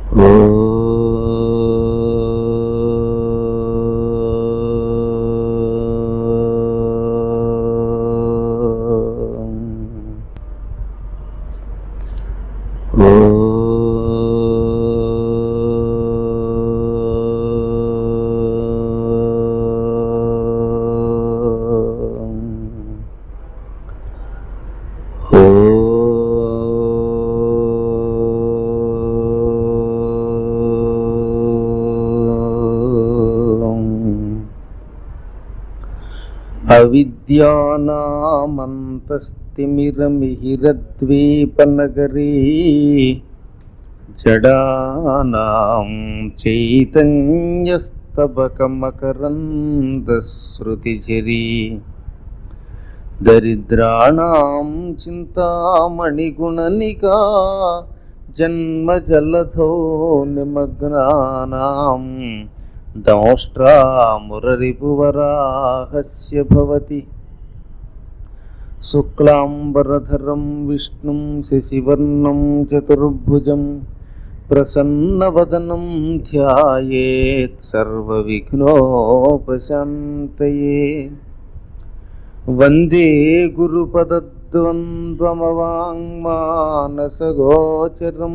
అవిద్యానామంతస్తిమిరమిహిరద్వీపనగరీ జడానాం చైతన్యస్తబకమకరందశ్రుతిఝరీ దరిద్రాణం చింతామణిగుణనికా జన్మజలధో నిమగ్నానాం దంష్ట్రామురరిపువరాహస్య భవతి శుక్లాంబరధరం విష్ణుం శశివర్ణం చతుర్భుజం ప్రసన్నవదనం ధ్యాయేత్ సర్వవిఘ్నోపశాంతయే వందే గురుపదద్వంద్వమవాङ्మానసగోచరం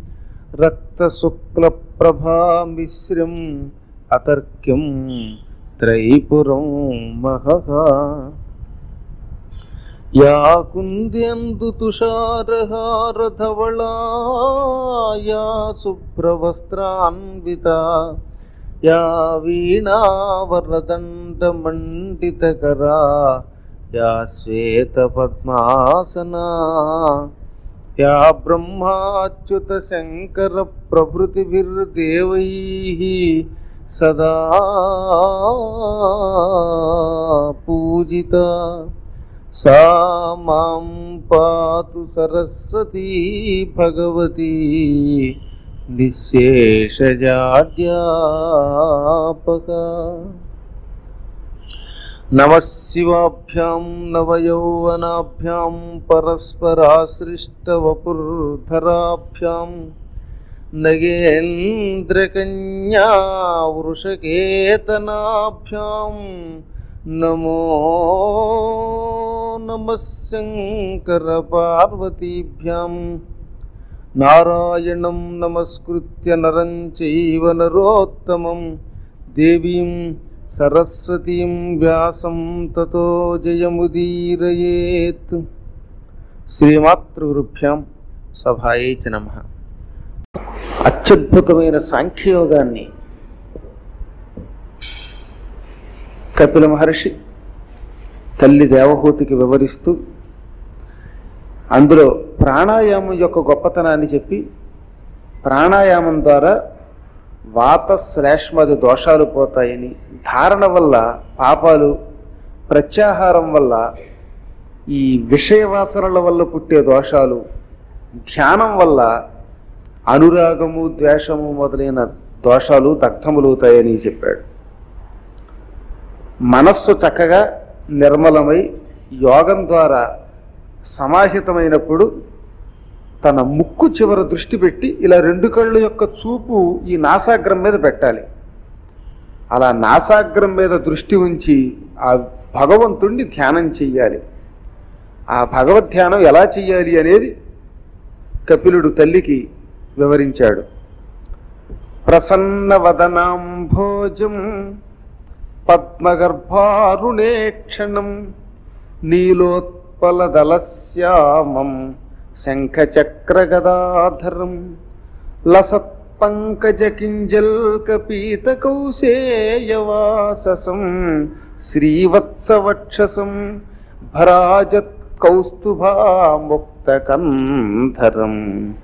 రక్తశుక్లప్రభామిశ్రం అతర్క్యం త్రైపురం మహః యా కుంద్యందు తుషారహారధవళా యా శుభ్రవస్త్రాన్విత యా వీణావరదండమండితకరా యా శ్వేతపద్మాసనా యా బ్రహ్మాచ్యుత శంకర ప్రభృతిభిర్దేవైः సదా పూజిత సా మాం పాతు సరస్వతీ భగవతి నిశేషజాడ్యాపక నమశివాభ్యాం నవయౌవనాభ్యాం పరస్పరాశ్రిష్టవపుర్ధరాభ్యాం నగేంద్రకన్యా వృషకేతనాభ్యాం నమో నమః శంకరపార్వతీభ్యాం నారాయణం నమస్కృత్య నరం చైవ నరోత్తమం దేవీం సరస్వతీం వ్యాసం తతో జయముదీరయేత్ శ్రీమాతృగురుభ్యాం సభాయే చ నమ అత్యద్భుతమైన సాంఖ్యయోగాన్ని కపిల మహర్షి తల్లి దేవహూతికి వివరిస్తూ అందులో ప్రాణాయామం యొక్క గొప్పతనాన్ని చెప్పి ప్రాణాయామం ద్వారా వాత శ్లేష్మది దోషాలు పోతాయని ధారణ వల్ల పాపాలు ప్రత్యాహారం వల్ల ఈ విషయవాసనల వల్ల పుట్టే దోషాలు ధ్యానం వల్ల అనురాగము ద్వేషము మొదలైన దోషాలు దగ్ధములవుతాయని చెప్పాడు మనస్సు చక్కగా నిర్మలమై యోగం ద్వారా సమాహితమైనప్పుడు తన ముక్కు చివర దృష్టి పెట్టి ఇలా రెండు కళ్ళు యొక్క చూపు ఈ నాసాగ్రం మీద పెట్టాలి అలా నాసాగ్రం మీద దృష్టి ఉంచి ఆ భగవంతుణ్ణి ధ్యానం చెయ్యాలి ఆ భగవద్ ధ్యానం ఎలా చెయ్యాలి అనేది కపిలుడు తల్లికి వివరించాడు ప్రసన్న వదనాంభోజం పద్మగర్భారుణేక్షణం నీలోత్పలదలశ్యామం శంఖచక్రగదాధరం లసత్పంకజకింజల్కపీతకౌసేయవాససం శ్రీవత్సవక్షసం భరాజత్ కౌస్తుభాముక్తకంధరం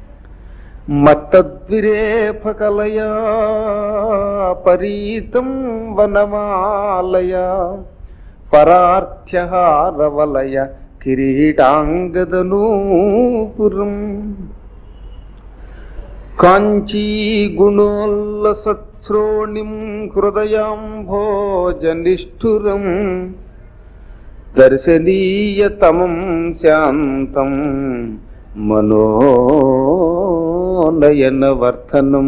మత్తద్విరేఫకలయా పరీతం వనమాలయా పరార్థ్యహారవలయ కిరీటాంగదనూపురం కాంచీగుణోల్లసత్శ్రోణిం హృదయాంభోజనిష్ఠురం దర్శనీయతమం శాంతం మనోరమం నయనవర్ధనం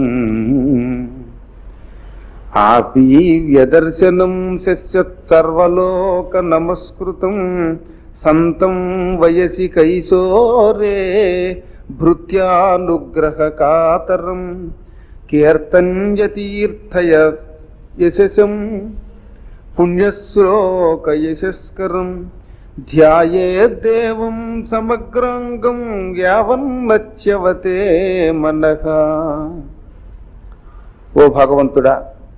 ఆపీ వ్యదర్శనం శస్యత్ సర్వలోక నమస్కృతం సంతం వయసి కైశోరే భృత్యానుగ్రహ కాతరం కీర్తన్యతీర్థయ యశసం పుణ్యశ్లోక యశస్కరం ధ్యాయేద్దేవం సమగ్రాంగం యావన్నచ్యవతే మనః ఓ భగవంతుడా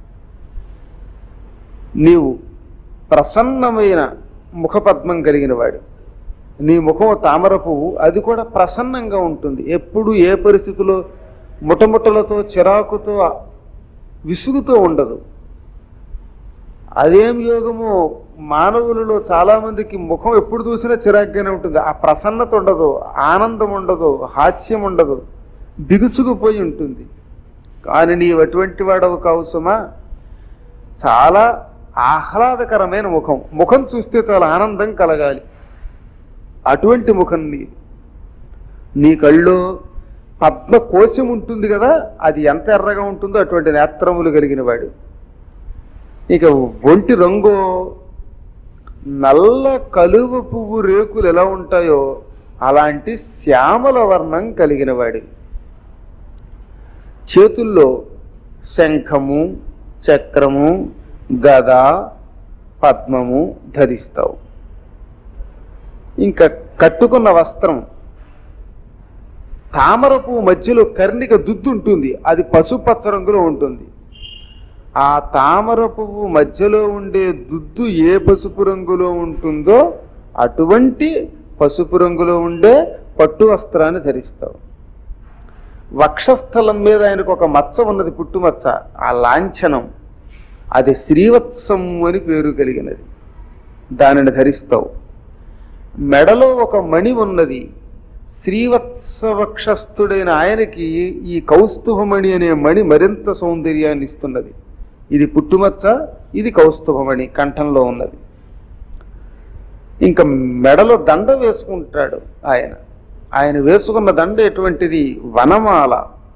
నీవు ప్రసన్నమైన ముఖపద్మం కలిగిన వాడు నీ ముఖం తామర పువ్వు అది కూడా ప్రసన్నంగా ఉంటుంది ఎప్పుడు ఏ పరిస్థితిలో ముటముటలతో చిరాకుతో విసుగుతో ఉండదు అదేం యోగము మానవులలో చాలా మందికి ముఖం ఎప్పుడు చూసినా చిరాగ్గానే ఉంటుంది ఆ ప్రసన్నత ఉండదు ఆనందం ఉండదు హాస్యం ఉండదు బిగుసుకుపోయి ఉంటుంది కానీ నీవు అటువంటి వాడవు కావు సుమా చాలా ఆహ్లాదకరమైన ముఖం ముఖం చూస్తే చాలా ఆనందం కలగాలి అటువంటి ముఖం నీ నీ కళ్ళు పద్మ కోశం ఉంటుంది కదా అది ఎంత ఎర్రగా ఉంటుందో అటువంటి నేత్రములు కలిగిన వాడు ఇక ఒంటి రంగు నల్ల కలువ పువ్వు రేకులు ఎలా ఉంటాయో అలాంటి శ్యామల వర్ణం కలిగిన వాడి చేతుల్లో శంఖము చక్రము గద పద్మము ధరిస్తావు ఇంకా కట్టుకున్న వస్త్రం తామర పువ్వు మధ్యలో కర్ణిక దుద్దు ఉంటుంది అది పసుపచ్చ రంగులో ఉంటుంది ఆ తామర పువ్వు మధ్యలో ఉండే దుద్దు ఏ పసుపు రంగులో ఉంటుందో అటువంటి పసుపు రంగులో ఉండే పట్టు వస్త్రాన్ని ధరిస్తావు వక్షస్థలం మీద ఆయనకు ఒక మచ్చ ఉన్నది పుట్టుమచ్చ ఆ లాంఛనం అది శ్రీవత్సం అని పేరు కలిగినది దానిని ధరిస్తావు మెడలో ఒక మణి ఉన్నది శ్రీవత్స వక్షస్థుడైన ఆయనకి ఈ కౌస్తుభమణి అనే మణి మరింత సౌందర్యాన్ని ఇస్తున్నది ఇది పుట్టుమచ్చ ఇది కౌస్తుభమణి కంఠంలో ఉన్నది ఇంకా మెడలో దండ వేసుకుంటాడు ఆయన ఆయన వేసుకున్న దండ ఎటువంటిది వనమాల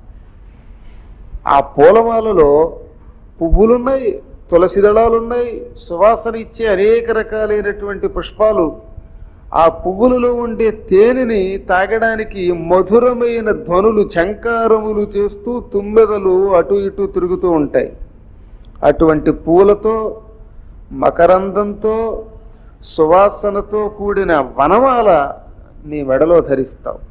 ఆ పూలమాలలో పువ్వులున్నాయి తులసి దళాలున్నాయి సువాసన ఇచ్చే అనేక రకాలైనటువంటి పుష్పాలు ఆ పువ్వులలో ఉండే తేనెని తాగడానికి మధురమైన ధ్వనులు చంకారములు చేస్తూ తుమ్మెదలు అటు ఇటు తిరుగుతూ ఉంటాయి అటువంటి పూలతో మకరందంతో సువాసనతో కూడిన వనమాల నీ మెడలో ధరిస్తావు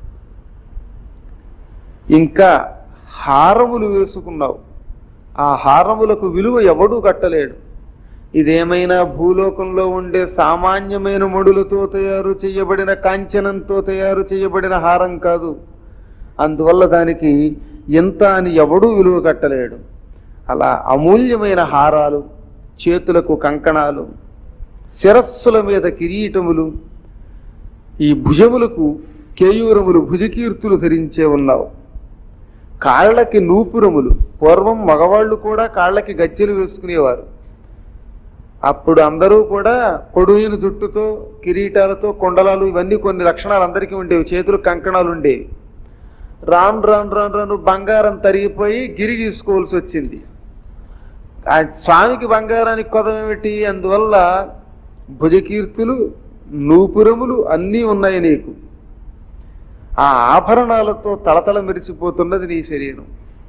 ఇంకా హారములు వేసుకున్నావు ఆ హారములకు విలువ ఎవడూ కట్టలేడు ఇదేమైనా భూలోకంలో ఉండే సామాన్యమైన మడులతో తయారు చేయబడిన కాంచనంతో తయారు చేయబడిన హారం కాదు అందువల్ల దానికి ఎంత అని ఎవడూ విలువ కట్టలేడు అలా అమూల్యమైన హారాలు చేతులకు కంకణాలు శిరస్సుల మీద కిరీటములు ఈ భుజములకు కేయూరములు భుజకీర్తులు ధరించే ఉన్నావు కాళ్ళకి నూపురములు పూర్వం మగవాళ్ళు కూడా కాళ్ళకి గజ్జెలు వేసుకునేవారు అప్పుడు అందరూ కూడా పొడుయిన జుట్టుతో కిరీటాలతో కొండలాలు ఇవన్నీ కొన్ని లక్షణాలు అందరికీ ఉండేవి చేతులు కంకణాలు ఉండేవి రాను రాను రాను రాను బంగారం తరిగిపోయి గిరి తీసుకోవాల్సి వచ్చింది ఆ స్వామికి బంగారానికి కొదమేమిటి అందువల్ల భుజకీర్తులు నూపురములు అన్నీ ఉన్నాయి నీకు ఆ ఆభరణాలతో తలతల మెరిసిపోతున్నది నీ శరీరం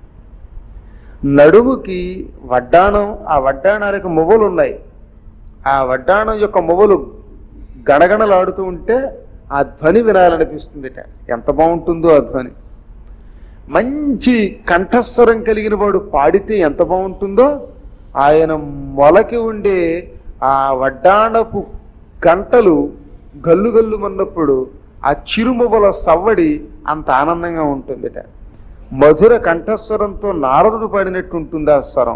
నడుముకి వడ్డాణం ఆ వడ్డాణానికి మొవ్వలు ఉన్నాయి ఆ వడ్డాణం యొక్క మొవ్వలు గణగణలాడుతూ ఉంటే ఆ ధ్వని వినాలనిపిస్తుందిట ఎంత బాగుంటుందో ఆ ధ్వని మంచి కంఠస్వరం కలిగిన వాడు పాడితే ఎంత బాగుంటుందో ఆయన మొలకి ఉండే ఆ వడ్డాణపు గంటలు గల్లు గల్లు మన్నప్పుడు ఆ చిరుమువల సవ్వడి అంత ఆనందంగా ఉంటుందిట మధుర కంఠస్వరంతో నారదుడు పాడినట్టు ఉంటుంది ఆ స్వరం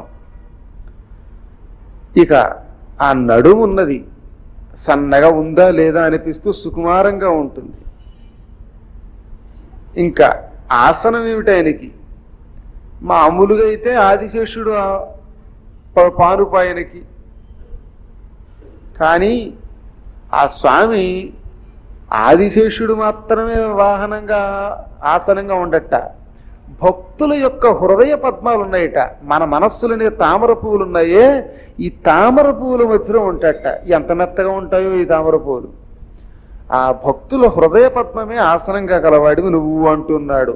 ఇక ఆ నడుము ఉన్నది సన్నగా ఉందా లేదా అనిపిస్తూ సుకుమారంగా ఉంటుంది ఇంకా ఆసనం ఏమిటి ఆయనకి మామూలుగా అయితే ఆదిశేషుడు ఆ ప- పానుపాయనకి కానీ ఆ స్వామి ఆదిశేషుడు మాత్రమే వాహనంగా ఆసనంగా ఉండట భక్తుల యొక్క హృదయ పద్మాలు ఉన్నాయట మన మనస్సులనే తామర పువ్వులు ఉన్నాయే ఈ తామర పువ్వుల మధ్యలో ఉంటాయట ఎంత మెత్తగా ఉంటాయో ఈ తామర పువ్వులు ఆ భక్తుల హృదయ పద్మమే ఆసనంగా కలవాడివి నువ్వు అంటున్నాడు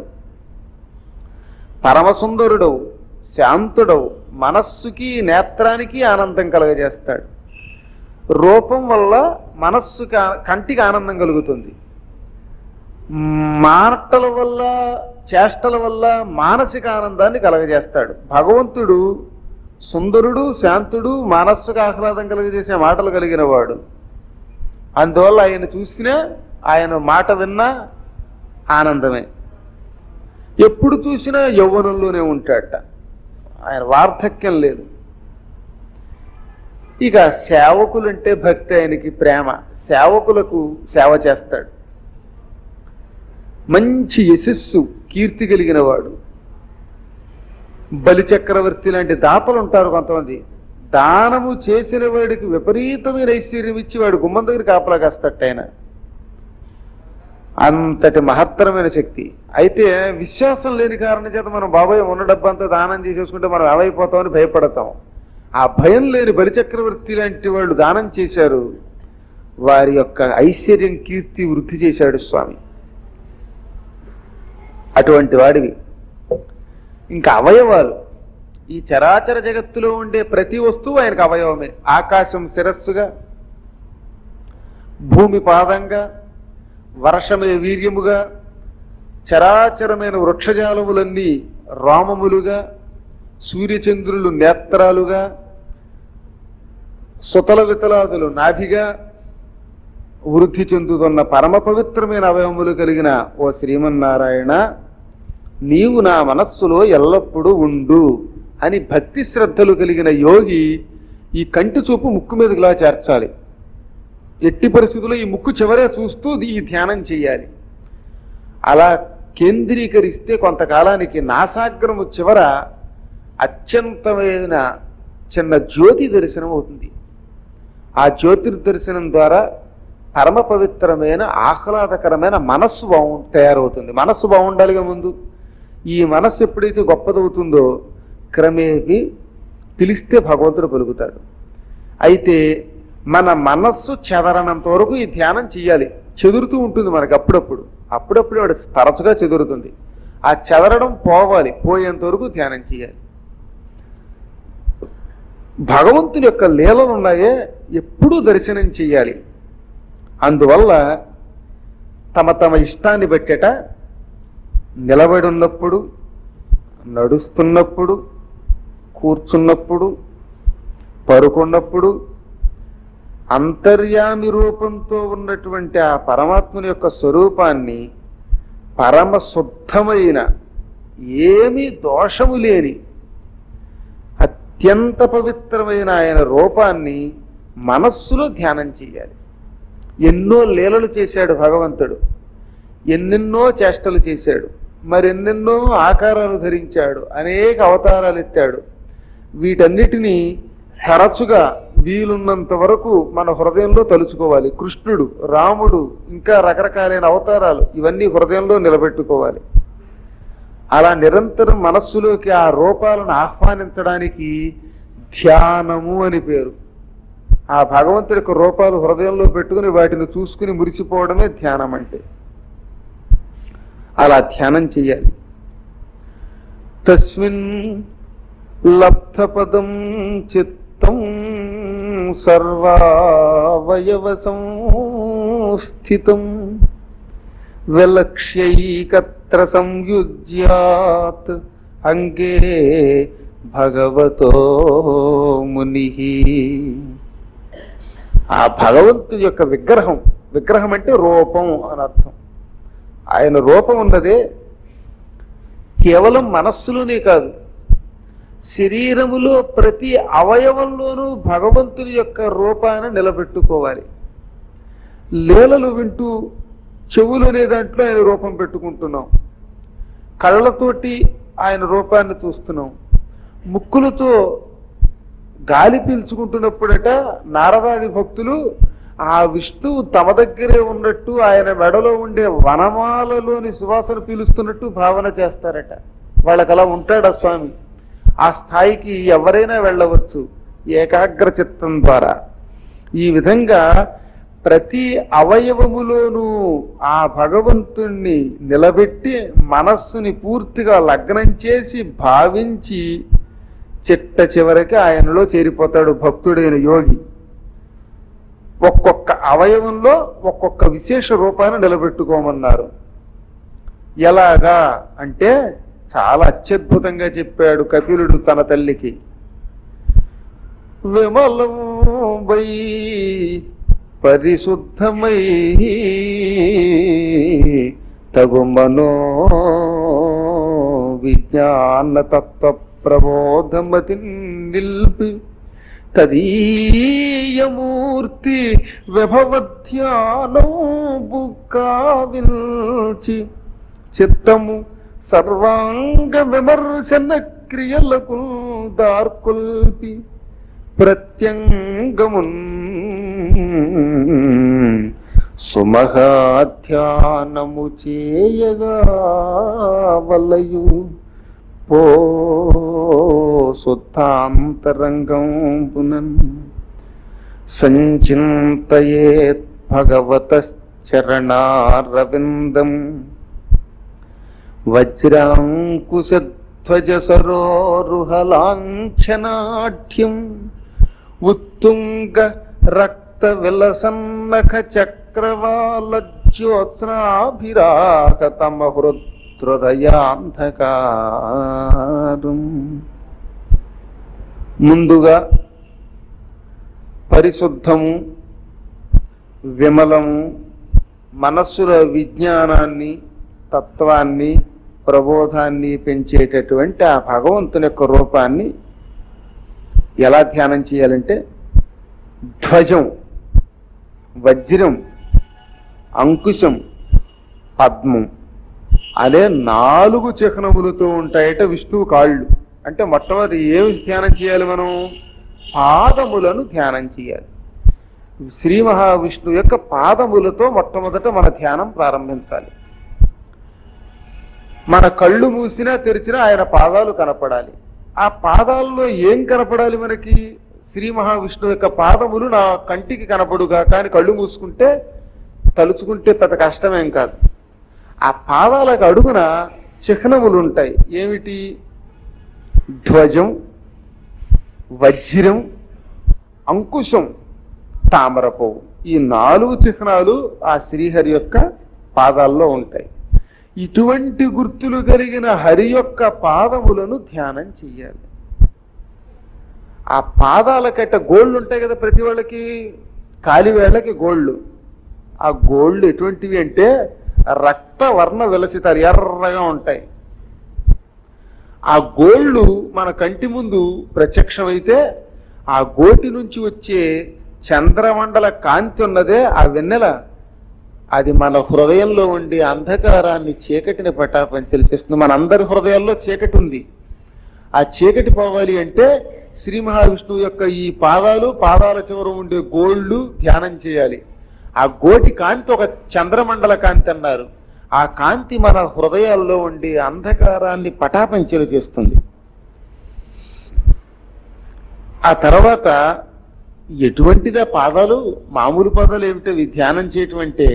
పరమసుందరుడవు శాంతుడవు మనస్సుకి నేత్రానికి ఆనందం కలగజేస్తాడు రూపం వల్ల మనస్సుకి ఆ- కంటికి ఆనందం కలుగుతుంది మాటల వల్ల చేష్టల వల్ల మానసిక ఆనందాన్ని కలగజేస్తాడు భగవంతుడు సుందరుడు శాంతుడు మనస్సుకు ఆహ్లాదం కలుగజేసే మాటలు కలిగిన వాడు అందువల్ల ఆయన చూసినా ఆయన మాట విన్నా ఆనందమే ఎప్పుడు చూసినా యవ్వనంలోనే ఉంటాడట ఆయన వార్ధక్యం లేదు ఇక సేవకులంటే భక్తి ఆయనకి ప్రేమ సేవకులకు సేవ చేస్తాడు మంచి యశస్సు కీర్తి కలిగిన వాడు బలి చక్రవర్తి లాంటి దాతలు ఉంటారు కొంతమంది దానము చేసిన వాడికి విపరీతమైన ఐశ్వర్యం ఇచ్చి వాడు గుమ్మం దగ్గర కాపలా కాస్తట ఆయన అంతటి మహత్తరమైన శక్తి అయితే విశ్వాసం లేని కారణం చేత మనం బాబాయ్ ఉన్న డబ్బంతా దానం చేసేసుకుంటే మనం ఏమైపోతామని భయపడతాం ఆ భయం లేని బలిచక్రవర్తి లాంటి వాళ్ళు దానం చేశారు వారి యొక్క ఐశ్వర్యం కీర్తి వృద్ధి చేశాడు స్వామి అటువంటి వాడివి ఇంకా అవయవాలు ఈ చరాచర జగత్తులో ఉండే ప్రతి వస్తువు ఆయనకు అవయవమే ఆకాశం శిరస్సుగా భూమి పాదంగా వర్షమే వీర్యముగా చరాచరమైన వృక్షజాలములన్నీ రామములుగా సూర్యచంద్రులు నేత్రాలుగా సుతల వితలాదులు నాభిగా వృద్ధి చెందుతున్న పరమ పవిత్రమైన అవయవములు కలిగిన ఓ శ్రీమన్నారాయణ నీవు నా మనస్సులో ఎల్లప్పుడూ ఉండు అని భక్తి శ్రద్ధలు కలిగిన యోగి ఈ కంటి చూపు ముక్కు మీదకిలా చేర్చాలి ఎట్టి పరిస్థితుల్లో ఈ ముక్కు చివరే చూస్తూ ఈ ధ్యానం చేయాలి అలా కేంద్రీకరిస్తే కొంతకాలానికి నాసాగ్రము చివర అత్యంతమైన చిన్న జ్యోతి దర్శనం అవుతుంది ఆ జ్యోతిర్దర్శనం ద్వారా పరమ పవిత్రమైన ఆహ్లాదకరమైన మనస్సు బాగు తయారవుతుంది మనస్సు బాగుండాలిగా ముందు ఈ మనస్సు ఎప్పుడైతే గొప్పదవుతుందో క్రమేపీ పిలిస్తే భగవంతుడు పలుకుతాడు అయితే మన మనస్సు చెదరనంత వరకు ఈ ధ్యానం చేయాలి చెదురుతూ ఉంటుంది మనకి అప్పుడప్పుడు అప్పుడప్పుడు వాడు తరచుగా చెదురుతుంది ఆ చెదరడం పోవాలి పోయేంత వరకు ధ్యానం చేయాలి భగవంతుని యొక్క లీలలు ఉన్నాయే ఎప్పుడూ దర్శనం చేయాలి అందువల్ల తమ తమ ఇష్టాన్ని బట్టేట నిలబడి ఉన్నప్పుడు నడుస్తున్నప్పుడు కూర్చున్నప్పుడు పరుకున్నప్పుడు అంతర్యామి రూపంతో ఉన్నటువంటి ఆ పరమాత్ముని యొక్క స్వరూపాన్ని పరమ శుద్ధమైన ఏమీ దోషము లేని అత్యంత పవిత్రమైన ఆయన రూపాన్ని మనస్సులో ధ్యానం చేయాలి ఎన్నో లీలలు చేశాడు భగవంతుడు ఎన్నెన్నో చేష్టలు చేశాడు మరెన్నెన్నో ఆకారాలు ధరించాడు అనేక అవతారాలు ఎత్తాడు వీటన్నిటినీ తరచుగా వీలున్నంత వరకు మన హృదయంలో తలుచుకోవాలి కృష్ణుడు రాముడు ఇంకా రకరకాలైన అవతారాలు ఇవన్నీ హృదయంలో నిలబెట్టుకోవాలి అలా నిరంతరం మనస్సులోకి ఆ రూపాలను ఆహ్వానించడానికి ధ్యానము అని పేరు ఆ భగవంతుడి యొక్క రూపాలు హృదయంలో పెట్టుకుని వాటిని చూసుకుని మురిసిపోవడమే ధ్యానం అంటే అలా ధ్యానం చెయ్యాలి తస్మిన్ లబ్ధపదం చిత్తం సర్వావయవ సంస్థితం విలక్ష్యైకత్ర సంయుజ్యాత్ అంగే భగవతో ముని ఆ భగవంతుడి యొక్క విగ్రహం విగ్రహం అంటే రూపం అని అర్థం ఆయన రూపం ఉన్నదే కేవలం మనస్సులోనే కాదు శరీరములో ప్రతి అవయవంలోనూ భగవంతుని యొక్క రూపాన్ని నిలబెట్టుకోవాలి లీలలు వింటూ చెవులు అనే దాంట్లో ఆయన రూపం పెట్టుకుంటున్నాం కళ్ళతోటి ఆయన రూపాన్ని చూస్తున్నాం ముక్కులతో గాలి పీల్చుకుంటున్నప్పుడట నారదాది భక్తులు ఆ విష్ణువు తమ దగ్గరే ఉన్నట్టు ఆయన మెడలో ఉండే వనమాలలోని సువాసన పీలుస్తున్నట్టు భావన చేస్తారట వాళ్ళకి అలా ఉంటాడు ఆ స్వామి ఆ స్థాయికి ఎవరైనా వెళ్ళవచ్చు ఏకాగ్ర చిత్తం ద్వారా ఈ విధంగా ప్రతి అవయవములోనూ ఆ భగవంతుణ్ణి నిలబెట్టి మనస్సుని పూర్తిగా లగ్నం చేసి భావించి చిట్ట చివరికి ఆయనలో చేరిపోతాడు భక్తుడైన యోగి ఒక్కొక్క అవయవంలో ఒక్కొక్క విశేష రూపాన్ని నిలబెట్టుకోమన్నారు ఎలాగా అంటే చాలా అత్యద్భుతంగా చెప్పాడు కపిలుడు తన తల్లికి విమలం వై పరిశుద్ధమై తగు మనో విజ్ఞాన తత్వ ప్రబోధమతి నిల్పి తదీయమూర్తి విభవధ్యానోబు కావిల్చి చిత్తము సర్వాంగ విమర్శన క్రియలకు దార్కొల్పి ప్రత్యంగమున్ సుమహాధ్యానము చేయగా వలయు పో శుద్ధాంతరంగం పునన్ సంచింతయేత్ భగవతశ్చరణారవిందం వజ్రాంకుశధ్వజ సరోరుహలాంఛనాఢ్యం ఉత్తుంగ రక్త విలసన్నఖ చక్రవాల జ్యోత్స్నాభిరాహతమ హృదయాంధకారం ముందుగా పరిశుద్ధము విమలము మనస్సుల విజ్ఞానాన్ని తత్వాన్ని ప్రబోధాన్ని పెంచేటటువంటి ఆ భగవంతుని యొక్క రూపాన్ని ఎలా ధ్యానం చేయాలంటే ధ్వజం వజ్రం అంకుశం పద్మం అనే నాలుగు చిహ్నములతో ఉంటాయట విష్ణువు కాళ్ళు అంటే మొట్టమొదటి ఏమి ధ్యానం చేయాలి మనం పాదములను ధ్యానం చేయాలి శ్రీ మహావిష్ణువు యొక్క పాదములతో మొట్టమొదట మన ధ్యానం ప్రారంభించాలి మన కళ్ళు మూసినా తెరిచినా ఆయన పాదాలు కనపడాలి ఆ పాదాల్లో ఏం కనపడాలి మనకి శ్రీ మహావిష్ణువు యొక్క పాదములు నా కంటికి కనపడుగా కానీ కళ్ళు మూసుకుంటే తలుచుకుంటే పెద్ద కష్టమేం కాదు ఆ పాదాలకు అడుగున చిహ్నములు ఉంటాయి ఏమిటి ధ్వజం వజ్రం అంకుశం తామర పువ్వు ఈ నాలుగు చిహ్నాలు ఆ శ్రీహరి యొక్క పాదాల్లో ఉంటాయి ఇటువంటి గుర్తులు కలిగిన హరి యొక్క పాదములను ధ్యానం చెయ్యాలి ఆ పాదాలకట్ట గోళ్ళు ఉంటాయి కదా ప్రతి వాళ్ళకి కాలివేళ్ళకి గోళ్ళు ఆ గోళ్ళు ఎటువంటివి అంటే రక్త వర్ణ విలసితారు ఎర్రగా ఉంటాయి ఆ గోళ్ళు మన కంటి ముందు ప్రత్యక్షమైతే ఆ గోటి నుంచి వచ్చే చంద్రమండల కాంతి ఉన్నదే ఆ వెన్నెల అది మన హృదయంలో ఉండి అంధకారాన్ని చీకటిని పటాపంచలు చేస్తుంది మన అందరి హృదయాల్లో చీకటి ఉంది ఆ చీకటి పోవాలి అంటే శ్రీ మహావిష్ణువు యొక్క ఈ పాదాలు పాదాల చివర ఉండే గోళ్ళు ధ్యానం చేయాలి ఆ గోటి కాంతి ఒక చంద్రమండల కాంతి అన్నారు ఆ కాంతి మన హృదయాల్లో ఉండి అంధకారాన్ని పటాపంచలు చేస్తుంది ఆ తర్వాత ఎటువంటిదా పాదాలు మామూలు పాదాలు ఏమిటవి ధ్యానం చేయటమంటే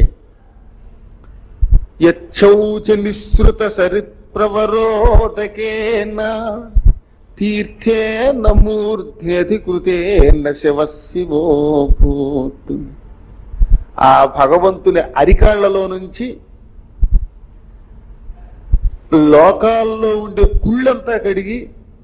యచ్చౌచ నిశ్రుత సరిత్రవరోదకేన తీర్థేన మూర్ధ్యధికృతేన శివ శివోభూత్ ఆ భగవంతుని అరికాళ్లలో నుంచి లోకాల్లో ఉండే కుళ్ళంతా కడిగి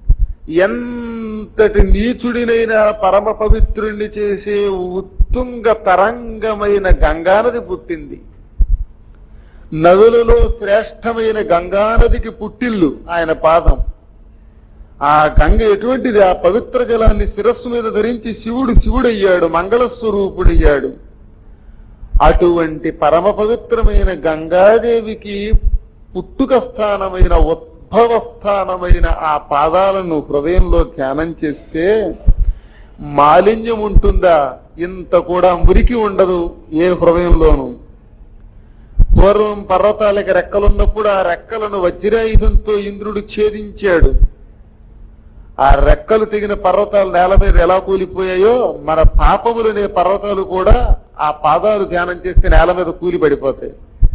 ఎంతటి నీచుడినైనా పరమ పవిత్రుణ్ణి చేసే ఉత్తుంగ తరంగమైన గంగానది పుట్టింది నదులలో శ్రేష్టమైన గంగానదికి పుట్టిల్లు ఆయన పాదం ఆ గంగ ఎటువంటిది ఆ పవిత్ర జలాన్ని శిరస్సు మీద ధరించి శివుడు శివుడయ్యాడు మంగళస్వరూపుడయ్యాడు అటువంటి పరమ పవిత్రమైన గంగాదేవికి పుట్టుక స్థానమైన ఉద్భవ స్థానమైన ఆ పాదాలను హృదయంలో ధ్యానం చేస్తే మాలిన్యం ఉంటుందా ఇంత కూడా మురికి ఉండదు ఏ హృదయంలోనూ పూర్వం పర్వతాలకి రెక్కలున్నప్పుడు ఆ రెక్కలను వజ్రాయుధంతో ఇంద్రుడు ఛేదించాడు ఆ రెక్కలు తెగిన పర్వతాలు నేల మీద ఎలా కూలిపోయాయో మన పాపములనే పర్వతాలు కూడా ఆ పాదాలు ధ్యానం చేస్తే నేల మీద కూలి పడిపోతాయి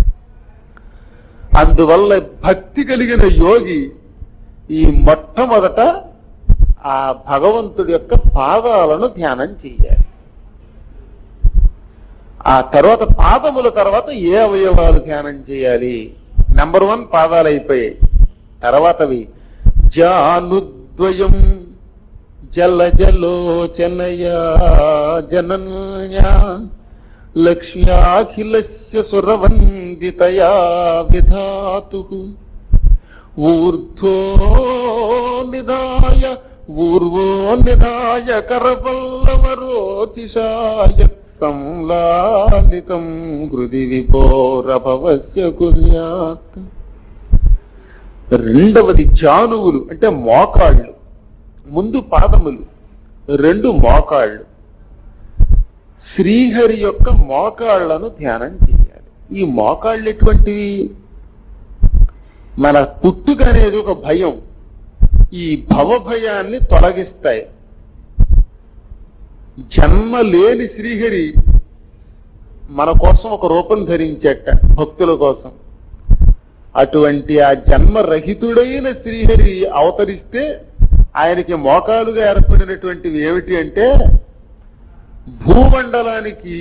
అందువల్ల భక్తి కలిగిన యోగి ఈ మొట్టమొదట ఆ భగవంతుడి యొక్క పాదాలను ధ్యానం చెయ్యాలి ఆ తర్వాత పాదముల తర్వాత ఏ అవయవాలు ధ్యానం చేయాలి నంబర్ వన్ పాదాలు అయిపోయాయి తర్వాతవి జానుద్వయం జల జలోచనయ జనన్యా లక్ష్యాఖిలస్య సురవందితయా విధాతు ఊర్ధ్వో నిదాయ ఊర్వో నిదాయ కరపల్లవరోతిశాయ సంలాలితం హృది విభోరభవస్య కుర్యాత్ రెండవది జానువులు అంటే మోకాళ్ళు ముందు పాదములు రెండు మోకాళ్ళు శ్రీహరి యొక్క మోకాళ్లను ధ్యానం చేయాలి ఈ మోకాళ్ళు ఎటువంటివి మన పుట్టుక అనేది ఒక భయం ఈ భవభయాన్ని తొలగిస్తాయి జన్మ లేని శ్రీహరి మన కోసం ఒక రూపం ధరించట భక్తుల కోసం అటువంటి ఆ జన్మ రహితుడైన శ్రీహరి అవతరిస్తే ఆయనకి మోకాలుగా ఏర్పడినటువంటివి ఏమిటి అంటే భూమండలానికి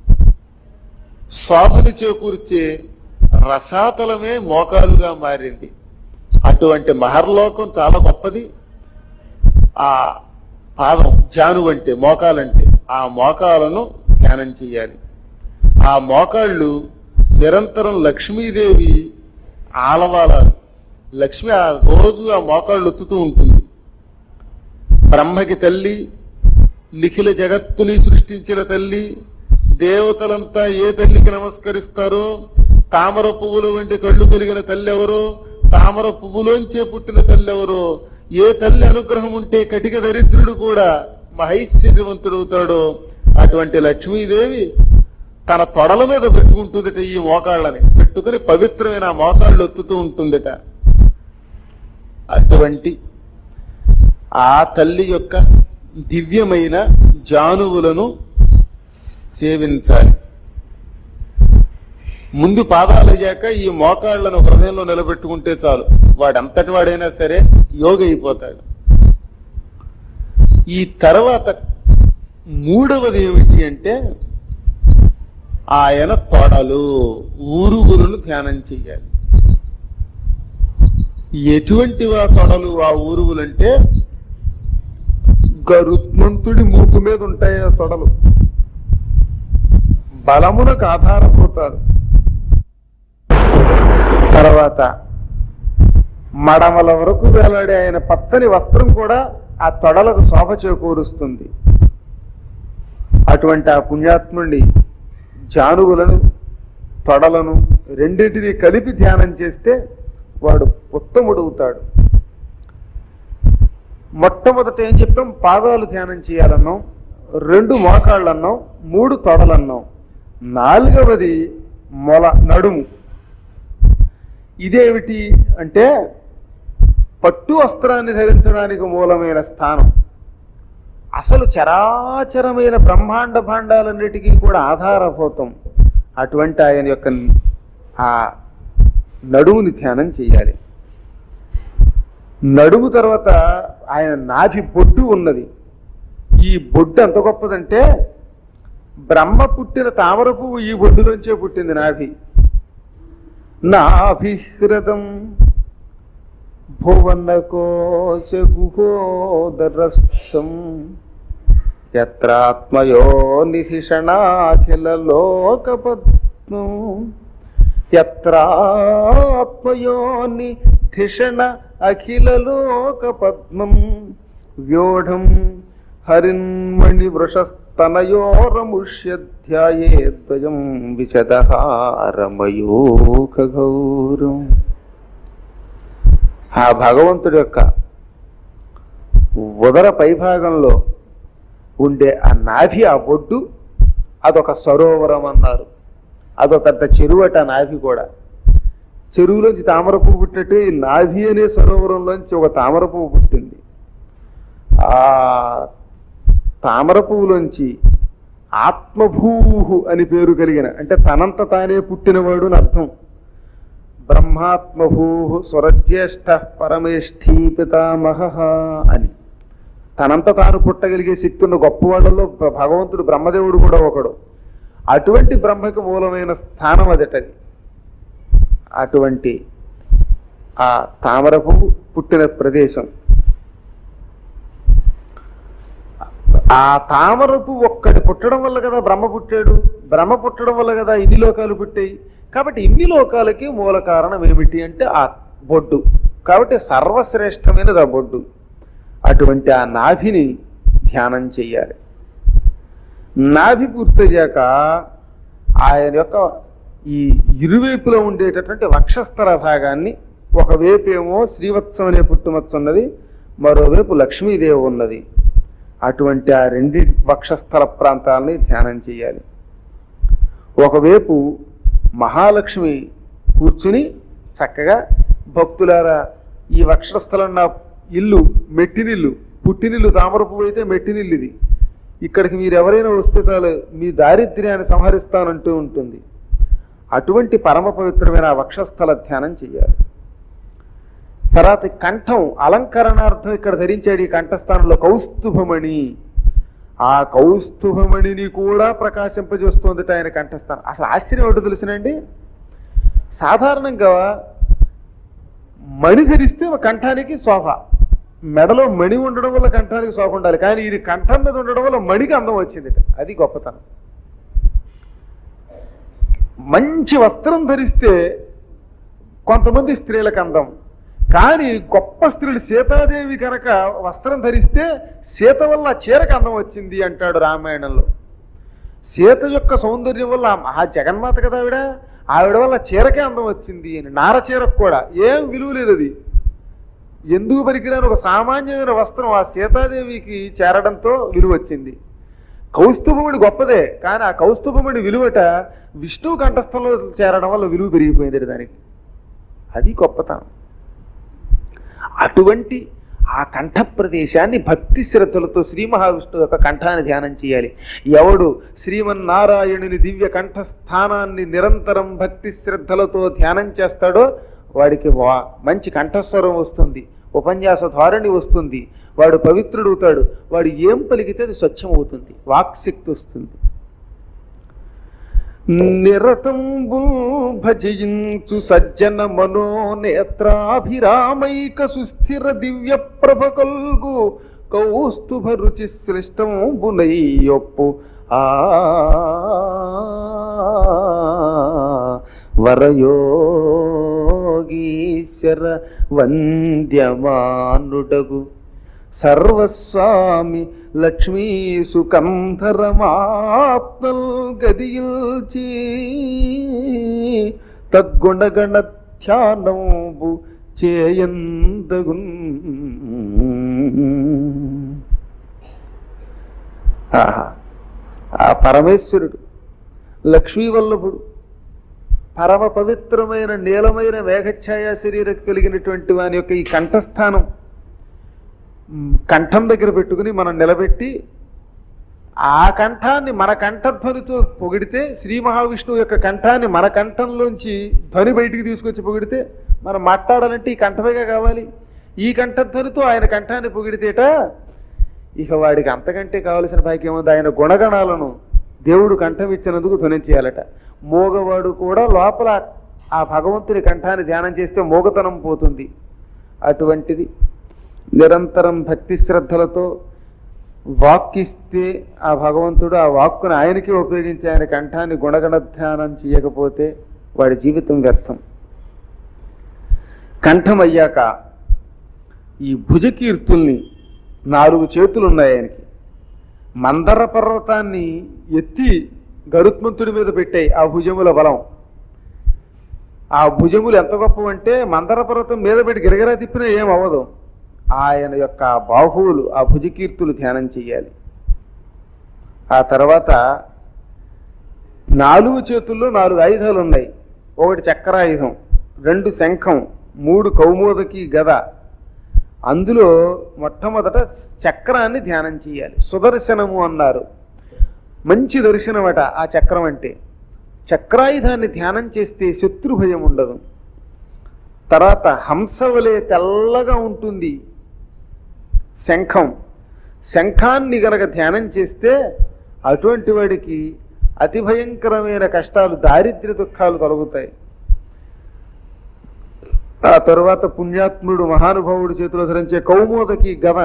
శోభను చేకూర్చే రసాతలమే మోకాలుగా మారింది అటువంటి మహర్లోకం చాలా గొప్పది ఆ పాదం జాను అంటే మోకాలంటే ఆ మోకాలను ధ్యానం చేయాలి ఆ మోకాళ్ళు నిరంతరం లక్ష్మీదేవి ఆలవాలాలి లక్ష్మి ఆ రోజు ఆ మోకాళ్ళు ఒత్తుతూ ఉంటుంది బ్రహ్మకి తల్లి నిఖిల జగత్తుని సృష్టించిన తల్లి దేవతలంతా ఏ తల్లికి నమస్కరిస్తారో తామర పువ్వుల వంటి కళ్ళు కలిగిన తల్లి ఎవరో తామర పువ్వులోంచే పుట్టిన తల్లి ఎవరో ఏ తల్లి అనుగ్రహం ఉంటే కటిక దరిద్రుడు కూడా మహైశ్వర్యవంతుడవుతాడో అటువంటి లక్ష్మీదేవి తన తొడల మీద పెట్టుకుంటుందట ఈ మోకాళ్ళని పెట్టుకుని పవిత్రమైన ఆ మోకాళ్ళు ఒత్తుతూ ఉంటుందట అటువంటి ఆ తల్లి యొక్క దివ్యమైన జానువులను సేవించాలి ముందు పాదాలు అయ్యాక ఈ మోకాళ్లను హృదయంలో నిలబెట్టుకుంటే చాలు వాడంతటి వాడైనా సరే యోగ అయిపోతాడు ఈ తర్వాత మూడవది ఏమిటి అంటే ఆయన తొడలు ఊరుగులను ధ్యానం చెయ్యాలి ఎటువంటి ఆ తొడలు ఆ ఊరుగులంటే గరుత్మంతుడి మూకు మీద ఉంటాయి ఆ తొడలు బలమునకు ఆధారపోతారు తర్వాత మడమల వరకు వేలాడే ఆయన పచ్చని వస్త్రం కూడా ఆ తొడలకు శోభ చేకూరుస్తుంది అటువంటి ఆ పుణ్యాత్ముడి జానువులను తొడలను రెండింటిని కలిపి ధ్యానం చేస్తే వాడు ఉత్తముడవుతాడు మొట్టమొదట ఏం చెప్పాం పాదాలు ధ్యానం చేయాలన్నాం రెండు మోకాళ్ళు అన్నాం మూడు తొడలన్నాం నాలుగవది మొల నడుము ఇదేమిటి అంటే పట్టు వస్త్రాన్ని ధరించడానికి మూలమైన స్థానం అసలు చరాచరమైన బ్రహ్మాండ భాండాలన్నిటికీ కూడా ఆధారభూతం అటువంటి ఆయన యొక్క ఆ నడుముని ధ్యానం చేయాలి నడుము తర్వాత ఆయన నాభి బొడ్డు ఉన్నది ఈ బొడ్డు ఎంత గొప్పదంటే బ్రహ్మ పుట్టిన తామర పువ్వు ఈ బొడ్డులోంచే పుట్టింది నాభి నాభిహృదం భువన కోశ గుహోదరస్థం యత్రాత్మయో నిహిషణాఖిల లోకపద్మం యత్రాత్మయోని ధిషణ అఖిల లోక పద్మం వ్యోఢం హరిన్మణి వృషస్తనయోరముష్యధ్యాయేద్వయం విశదహారమయూఖ గౌరం ఆ భగవంతుడి యొక్క ఉదర పైభాగంలో ఉండే ఆ నాభి ఆ బొడ్డు అదొక సరోవరం అన్నారు అదో పెద్ద చెరువు అట ఆ నాభి కూడా చెరువులోంచి తామర పువ్వు పుట్టినట్టు ఈ నాభి అనే సరోవరంలోంచి ఒక తామర పువ్వు పుట్టింది ఆ తామర పువ్వులోంచి ఆత్మభూహు అని పేరు కలిగిన అంటే తనంత తానే పుట్టినవాడు అని అర్థం బ్రహ్మాత్మభూ స్వరజ్యేష్ఠ పరమేష్ఠీ పితామహ అని తనంత తాను పుట్టగలిగే శక్తి ఉన్న గొప్పవాళ్ళలో భగవంతుడు బ్రహ్మదేవుడు కూడా ఒకడు అటువంటి బ్రహ్మకు మూలమైన స్థానం అదటది అటువంటి ఆ తామర పువ్వు పుట్టిన ప్రదేశం ఆ తామర పువ్వు ఒక్కటి పుట్టడం వల్ల కదా బ్రహ్మ పుట్టాడు బ్రహ్మ పుట్టడం వల్ల కదా ఇన్ని లోకాలు పుట్టాయి కాబట్టి ఇన్ని లోకాలకి మూల కారణం ఏమిటి అంటే ఆ బొడ్డు కాబట్టి సర్వశ్రేష్టమైనది ఆ బొడ్డు అటువంటి ఆ నాభిని ధ్యానం చెయ్యాలి నాభి పూర్తయ్యాక ఆయన యొక్క ఈ ఇరువైపులో ఉండేటటువంటి వక్షస్థల భాగాన్ని ఒకవైపేమో శ్రీవత్సం అనే పుట్టుమచ్చ ఉన్నది మరోవైపు లక్ష్మీదేవి ఉన్నది అటువంటి ఆ రెండు వక్షస్థల ప్రాంతాలని ధ్యానం చేయాలి ఒకవైపు మహాలక్ష్మి కూర్చుని చక్కగా భక్తులారా ఈ వక్షస్థలం నా ఇల్లు మెట్టినిల్లు పుట్టినిల్లు తామర పువ్వు అయితే మెట్టినిల్లు ఇది ఇక్కడికి మీరు ఎవరైనా వస్తే చాలు మీ దారిద్ర్యాన్ని సంహరిస్తానంటూ ఉంటుంది అటువంటి పరమ పవిత్రమైన ఆ వక్షస్థల ధ్యానం చేయాలి తర్వాత కంఠం అలంకరణార్థం ఇక్కడ ధరించాడు ఈ కంఠస్థానంలో కౌస్తుభమణి ఆ కౌస్తుభమణిని కూడా ప్రకాశింపజేస్తోంది ఆయన కంఠస్థానం అసలు ఆశ్చర్యం ఏంటో తెలుసునండి సాధారణంగా మణి ధరిస్తే ఒక కంఠానికి శోభ మెడలో మణి ఉండడం వల్ల కంఠానికి శోభ ఉండాలి కానీ ఇది కంఠం మీద ఉండడం వల్ల మణికి అందం వచ్చింది అది గొప్పతనం మంచి వస్త్రం ధరిస్తే కొంతమంది స్త్రీలకు అందం కానీ గొప్ప స్త్రీలు సీతాదేవి కనుక వస్త్రం ధరిస్తే సీత వల్ల చీరకు అందం వచ్చింది అంటాడు రామాయణంలో సీత యొక్క సౌందర్యం వల్ల ఆ జగన్మాత కదా ఆవిడ ఆవిడ వల్ల చీరకే అందం వచ్చింది అని నార చీరకు కూడా ఏం విలువ లేదు అది ఎందుకు పనికిరాని ఒక సామాన్యమైన వస్త్రం ఆ సీతాదేవికి చేరడంతో విలువ వచ్చింది కౌస్తుభముడి గొప్పదే కానీ ఆ కౌస్తుభముడి విలువట విష్ణువు కంఠస్థంలో చేరడం వల్ల విలువ పెరిగిపోయింది దానికి అది గొప్పతనం అటువంటి ఆ కంఠ ప్రదేశాన్ని భక్తి శ్రద్ధలతో శ్రీ మహావిష్ణువు యొక్క కంఠాన్ని ధ్యానం చేయాలి ఎవడు శ్రీమన్నారాయణుని దివ్య కంఠస్థానాన్ని నిరంతరం భక్తి శ్రద్ధలతో ధ్యానం చేస్తాడో వాడికి వా మంచి కంఠస్వరం వస్తుంది ఉపన్యాస ధోరణి వస్తుంది వాడు పవిత్రుడవుతాడు వాడు ఏం పలికితే అది స్వచ్ఛం అవుతుంది వాక్శక్తి వస్తుంది నిరతంబు భజయించు సజ్జన మనోనేత్రాభిరామైక సుస్థిర దివ్య ప్రభ కొల్గు కౌస్తుభ రుచి శ్రేష్టంబునయ్యొప్పు ఆ వరయోగీశ్వర వంద్యమానుడగు సర్వస్వామి లక్ష్మీ సుకంధరమాత్మల్ గదిల్చి తద్గుణగణ ధ్యానంబు చేయందగున్ ఆహా. ఆ పరమేశ్వరుడు లక్ష్మీ వల్లభుడు పరమ పవిత్రమైన నీలమైన మేఘఛాయ శరీరం కలిగినటువంటి వాని యొక్క ఈ కంఠస్థానం మ్, కంఠం దగ్గర పెట్టుకుని మనం నిలబెట్టి ఆ కంఠాన్ని మన కంఠధ్వనితో పొగిడితే శ్రీ మహావిష్ణువు యొక్క కంఠాన్ని మన కంఠంలోంచి ధ్వని బయటికి తీసుకొచ్చి పొగిడితే మనం మాట్లాడాలంటే ఈ కంఠమేగా కావాలి ఈ కంఠధ్వనితో ఆయన కంఠాన్ని పొగిడితేట ఇక వాడికి అంతకంటే కావలసిన భాగ్యం ఉంది ఆయన గుణగణాలను దేవుడు కంఠం ఇచ్చినందుకు ధ్వని చేయాలట మోగవాడు కూడా లోపల ఆ భగవంతుని కంఠాన్ని ధ్యానం చేస్తే మోగతనం పోతుంది అటువంటిది నిరంతరం భక్తి శ్రద్ధలతో వాక్కిస్తే ఆ భగవంతుడు ఆ వాక్కును ఆయనకే ఉపయోగించి ఆయన కంఠాన్ని గుణగణ ధ్యానం చేయకపోతే వాడి జీవితం వ్యర్థం కంఠం అయ్యాక ఈ భుజకీర్తుల్ని నాలుగు చేతులు ఉన్నాయి ఆయనకి మందర పర్వతాన్ని ఎత్తి గరుత్మంతుడి మీద పెట్టాయి ఆ భుజముల బలం ఆ భుజములు ఎంత గొప్పవంటే మందర పర్వతం మీద పెట్టి గిరగిరా తిప్పినా ఏం అవ్వదు ఆయన యొక్క ఆ బాహువులు ఆ భుజకీర్తులు ధ్యానం చెయ్యాలి ఆ తర్వాత నాలుగు చేతుల్లో నాలుగు ఆయుధాలు ఉన్నాయి ఒకటి చక్రాయుధం రెండు శంఖం మూడు కౌమోదకి గద అందులో మొట్టమొదట చక్రాన్ని ధ్యానం చేయాలి సుదర్శనము అన్నారు మంచి దర్శనమట ఆ చక్రం అంటే చక్రాయుధాన్ని ధ్యానం చేస్తే శత్రు భయం ఉండదు తర్వాత హంసవలే తెల్లగా ఉంటుంది శంఖం శంఖాన్ని గనక ధ్యానం చేస్తే అటువంటి వాడికి అతి భయంకరమైన కష్టాలు దారిద్ర్య దుఃఖాలు తొలగుతాయి ఆ తరువాత పుణ్యాత్ముడు మహానుభావుడి చేతిలో ధరించే కౌమోదకి గవ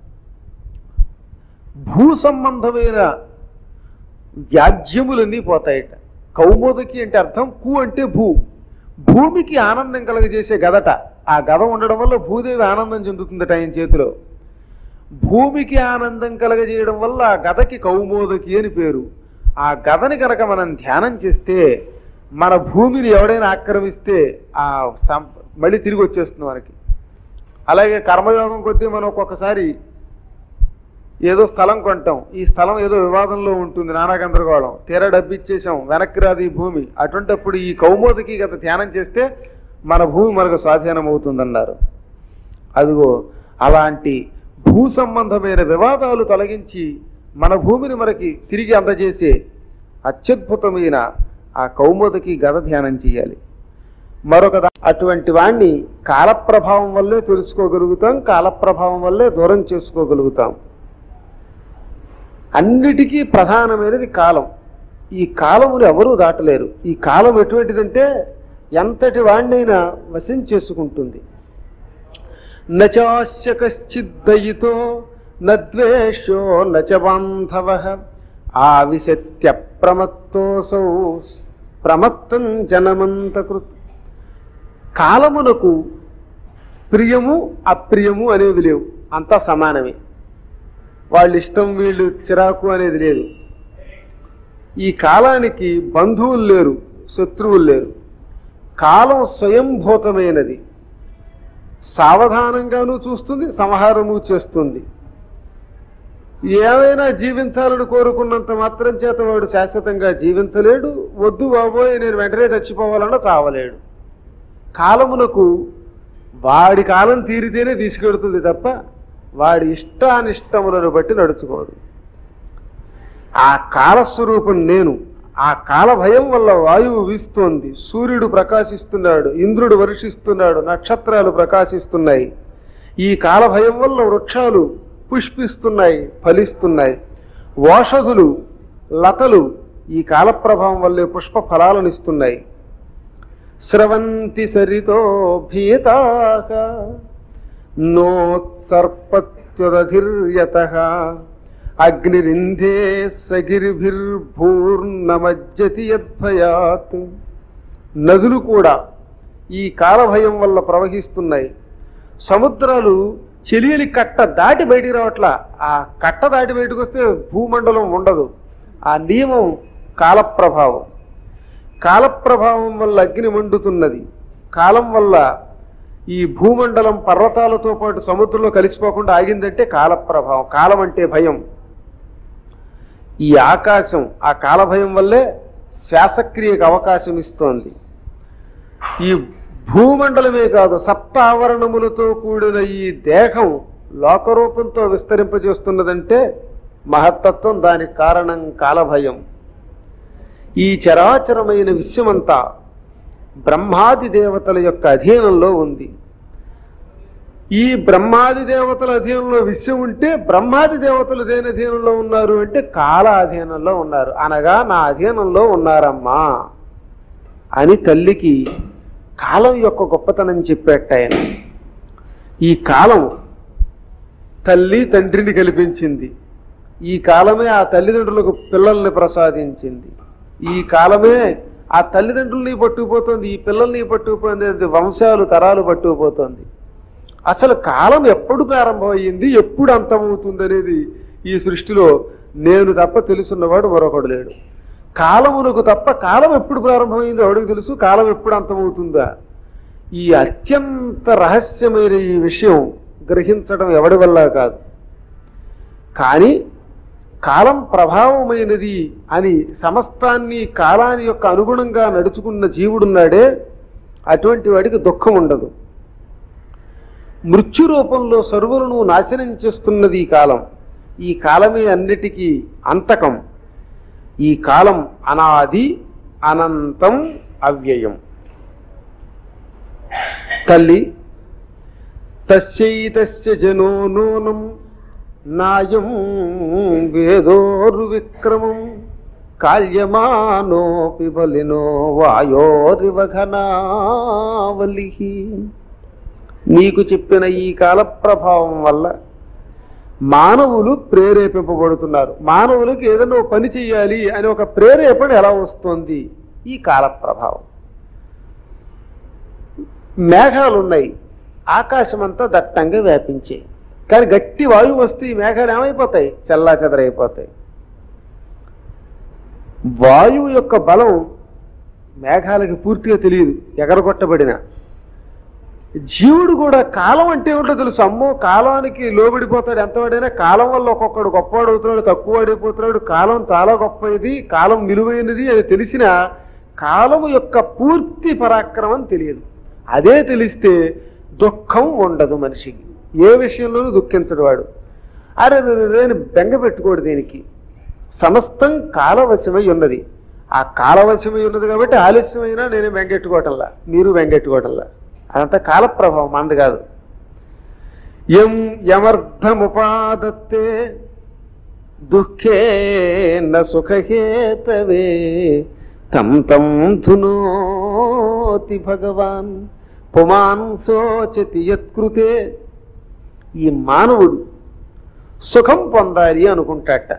భూ సంబంధమైన వ్యాజ్యములన్నీ పోతాయట కౌమోదకి అంటే అర్థం కు అంటే భూ భూమికి ఆనందం కలగజేసే గదట ఆ గద ఉండడం వల్ల భూదేవి ఆనందం చెందుతుందట ఆయన చేతిలో భూమికి ఆనందం కలగజేయడం వల్ల ఆ గదకి కౌమోదకి అని పేరు ఆ గదని కనుక మనం ధ్యానం చేస్తే మన భూమిని ఎవడైనా ఆక్రమిస్తే ఆ సం- మళ్ళీ తిరిగి వచ్చేస్తుంది మనకి అలాగే కర్మయోగం కొద్దీ మనం ఒక్కొక్కసారి ఏదో స్థలం కొంటాం ఈ స్థలం ఏదో వివాదంలో ఉంటుంది నానా గందరగోళం తీరా డబ్బు ఇచ్చేసాం వెనక్కి రాదు ఈ భూమి అటువంటప్పుడు ఈ కౌమోదకి గత ధ్యానం చేస్తే మన భూమి మనకు స్వాధీనం అవుతుందన్నారు అదిగో అలాంటి భూ సంబంధమైన వివాదాలు తొలగించి మన భూమిని మనకి తిరిగి అందజేసే అత్యద్భుతమైన ఆ కౌమోదకి గద ధ్యానం చేయాలి మరొక దా- అటువంటి వాణ్ణి కాలప్రభావం వల్లే తెలుసుకోగలుగుతాం కాలప్రభావం వల్లే దూరం చేసుకోగలుగుతాం అన్నిటికీ ప్రధానమైనది కాలం ఈ కాలమును ఎవరూ దాటలేరు ఈ కాలం ఎటువంటిదంటే ఎంతటి వాణ్ణైనా వశం చేసుకుంటుంది నచాస్య కశ్చిద్దయితో నద్వేషో నచ బాంధవ ఆవిశత్య ప్రమత్తోసౌ ప్రమత్తం జనమంతకృత్ కాలమునకు ప్రియము అప్రియము అనేవి లేవు అంతా సమానమే వాళ్ళ ఇష్టం వీళ్ళు చిరాకు అనేది లేదు ఈ కాలానికి బంధువులు లేరు శత్రువులు లేరు కాలం స్వయంభూతమైనది సావధానంగానూ చూస్తుంది సంహారము చేస్తుంది ఏమైనా జీవించాలని కోరుకున్నంత మాత్రం చేత వాడు శాశ్వతంగా జీవించలేడు వద్దు బాబోయ్ నేను వెంటనే చచ్చిపోవాలన్నా చావలేడు కాలమునకు వాడి కాలం తీరితేనే తీసుకెడుతుంది తప్ప వాడి ఇష్టానిష్టములను బట్టి నడుచుకోదు ఆ కాలస్వరూపం నేను ఆ కాల భయం వల్ల వాయువు వీస్తోంది సూర్యుడు ప్రకాశిస్తున్నాడు ఇంద్రుడు వర్షిస్తున్నాడు నక్షత్రాలు ప్రకాశిస్తున్నాయి ఈ కాల భయం వల్ల వృక్షాలు పుష్పిస్తున్నాయి ఫలిస్తున్నాయి ఓషధులు లతలు ఈ కాల ప్రభావం వల్లే పుష్ప ఫలాలను ఇస్తున్నాయి స్రవంతి సరితో భీతాక నోత్సర్పత్యుదధిర్యత అగ్నిరింధే సగిరిభిర్భూర్ణమజ్జతి యద్భయాత్ నదులు కూడా ఈ కాలభయం వల్ల ప్రవహిస్తున్నాయి సముద్రాలు చెలియలి కట్ట దాటి బయటికి రావట్లా ఆ కట్ట దాటి బయటకు వస్తే భూమండలం ఉండదు ఆ నియమం కాలప్రభావం కాలప్రభావం వల్ల అగ్ని మండుతున్నది కాలం వల్ల ఈ భూమండలం పర్వతాలతో పాటు సముద్రంలో కలిసిపోకుండా ఆగిందంటే కాలప్రభావం కాలం అంటే భయం ఈ ఆకాశం ఆ కాలభయం వల్లే శ్వాసక్రియకు అవకాశం ఇస్తోంది ఈ భూమండలమే కాదు సప్త ఆవరణములతో కూడిన ఈ దేహం లోకరూపంతో విస్తరింపజేస్తున్నదంటే మహత్తత్వం దానికి కారణం కాలభయం ఈ చరాచరమైన విశ్వమంతా బ్రహ్మాది దేవతల యొక్క అధీనంలో ఉంది ఈ బ్రహ్మాది దేవతల అధీనంలో విశ్వం ఉంటే బ్రహ్మాది దేవతలు దేని అధీనంలో ఉన్నారు అంటే కాల అధీనంలో ఉన్నారు అనగా నా అధీనంలో ఉన్నారమ్మా అని తల్లికి కాలం యొక్క గొప్పతనం చెప్పేట ఆయన ఈ కాలం తల్లి తండ్రిని కల్పించింది ఈ కాలమే ఆ తల్లిదండ్రులకు పిల్లల్ని ప్రసాదించింది ఈ కాలమే ఆ తల్లిదండ్రుల్ని పట్టుకుపోతుంది ఈ పిల్లల్ని పట్టుకుపోయింది అది వంశాలు తరాలు పట్టుకుపోతుంది అసలు కాలం ఎప్పుడు ప్రారంభమయ్యింది ఎప్పుడు అంతమవుతుంది అనేది ఈ సృష్టిలో నేను తప్ప తెలుసున్నవాడు మరొకడు లేడు కాలమునకు తప్ప కాలం ఎప్పుడు ప్రారంభమైందో ఎవడికి తెలుసు కాలం ఎప్పుడు అంతమవుతుందా ఈ అత్యంత రహస్యమైన ఈ విషయం గ్రహించడం ఎవడి వల్ల కాదు కానీ కాలం ప్రభావమైనది అని సమస్తాన్ని కాలాన్ని యొక్క అనుగుణంగా నడుచుకున్న జీవుడున్నాడే అటువంటి వాడికి దుఃఖం ఉండదు మృత్యు రూపంలో సర్వులను నాశనం చేస్తున్నది ఈ కాలం ఈ కాలమే అన్నిటికీ అంతకం ఈ కాలం అనాది అనంతం అవ్యయం తల్లి తస్యైతస్య జనో నూనం నాయం వేదోరు విక్రమం కాల్యమానోపి బలినో వాయోరివ ఘనావలి నీకు చెప్పిన ఈ కాల ప్రభావం వల్ల మానవులు ప్రేరేపింపబడుతున్నారు మానవులకు ఏదైనా ఓ పని చేయాలి అని ఒక ప్రేరేపణ ఎలా వస్తుంది ఈ కాల ప్రభావం మేఘాలు ఉన్నాయి ఆకాశం అంతా దట్టంగా వ్యాపించాయి కానీ గట్టి వాయువు వస్తే ఈ మేఘాలు ఏమైపోతాయి చల్లా చెదరైపోతాయి వాయువు యొక్క బలం మేఘాలకి పూర్తిగా తెలియదు ఎగరగొట్టబడిన జీవుడు కూడా కాలం అంటే ఏమిటో తెలుసు అమ్మో కాలానికి లోబడిపోతాడు ఎంతవాడైనా కాలం వల్ల ఒక్కొక్కడు గొప్పవాడు అవుతున్నాడు తక్కువ వాడైపోతున్నాడు కాలం చాలా గొప్పది కాలం విలువైనది అని తెలిసిన కాలము యొక్క పూర్తి పరాక్రమం తెలియదు అదే తెలిస్తే దుఃఖం ఉండదు మనిషికి ఏ విషయంలోనూ దుఃఖించడు వాడు అరే నేను బెంగ పెట్టుకోడు దీనికి సమస్తం కాలవశమై ఉన్నది ఆ కాలవశమై ఉన్నది కాబట్టి ఆలస్యమైనా నేను బెంగెట్టుకోవటంలా మీరు బెంగెట్టుకోవటంలా అదంతా కాల ప్రభావం మంది కాదు ఎం యమర్థముపాదత్తే దుఃఖే న సుఖహేతవే తం తం ధునోతి భగవాన్ పుమాన్ శోచతి యత్కృతే ఈ మానవుడు సుఖం పొందాలి అనుకుంటాట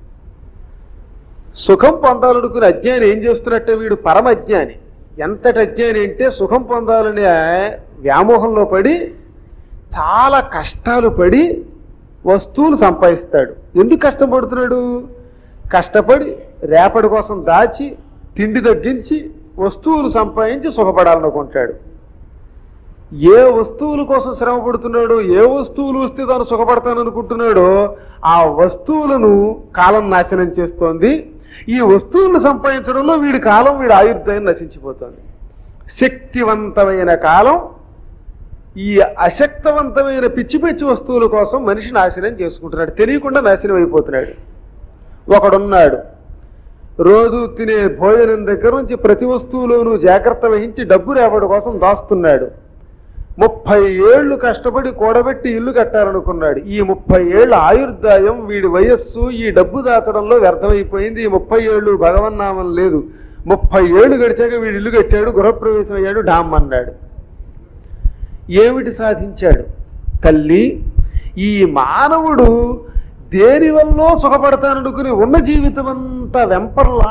సుఖం పొందాలనుకుని అజ్ఞాని ఏం చేస్తున్నట్టే వీడు పరమ అజ్ఞాని ఎంతటి అజ్ఞాని అంటే సుఖం పొందాలనే వ్యామోహంలో పడి చాలా కష్టాలు పడి వస్తువులు సంపాదిస్తాడు ఎందుకు కష్టపడుతున్నాడు కష్టపడి రేపటి కోసం దాచి తిండి తగ్గించి వస్తువులు సంపాదించి సుఖపడాలనుకుంటాడు ఏ వస్తువుల కోసం శ్రమ పడుతున్నాడో ఏ వస్తువులు వస్తే తాను సుఖపడతాననుకుంటున్నాడో ఆ వస్తువులను కాలం నాశనం చేస్తోంది ఈ వస్తువులను సంపాదించడంలో వీడి కాలం వీడి ఆయుర్దాయం నశించిపోతుంది శక్తివంతమైన కాలం ఈ అశక్తవంతమైన పిచ్చి పిచ్చి వస్తువుల కోసం మనిషి నాశనం చేసుకుంటున్నాడు తెలియకుండా నాశనం అయిపోతున్నాడు ఒకడున్నాడు రోజు తినే భోజనం దగ్గర నుంచి ప్రతి వస్తువులోనూ జాగ్రత్త వహించి డబ్బు రేపటి కోసం దాస్తున్నాడు ముప్పై ఏళ్లు కష్టపడి కూడబెట్టి ఇల్లు కట్టాలనుకున్నాడు ఈ ముప్పై ఏళ్ల ఆయుర్దాయం వీడి వయస్సు ఈ డబ్బు దాచడంలో వ్యర్థమైపోయింది ఈ ముప్పై ఏళ్ళు భగవన్నామం లేదు ముప్పై ఏళ్ళు గడిచాక వీడు ఇల్లు కట్టాడు గృహప్రవేశం అయ్యాడు డామ్ అన్నాడు ఏమిటి సాధించాడు తల్లి ఈ మానవుడు దేని వల్ల సుఖపడతాననుకుని ఉన్న జీవితం అంతా వెంపర్లా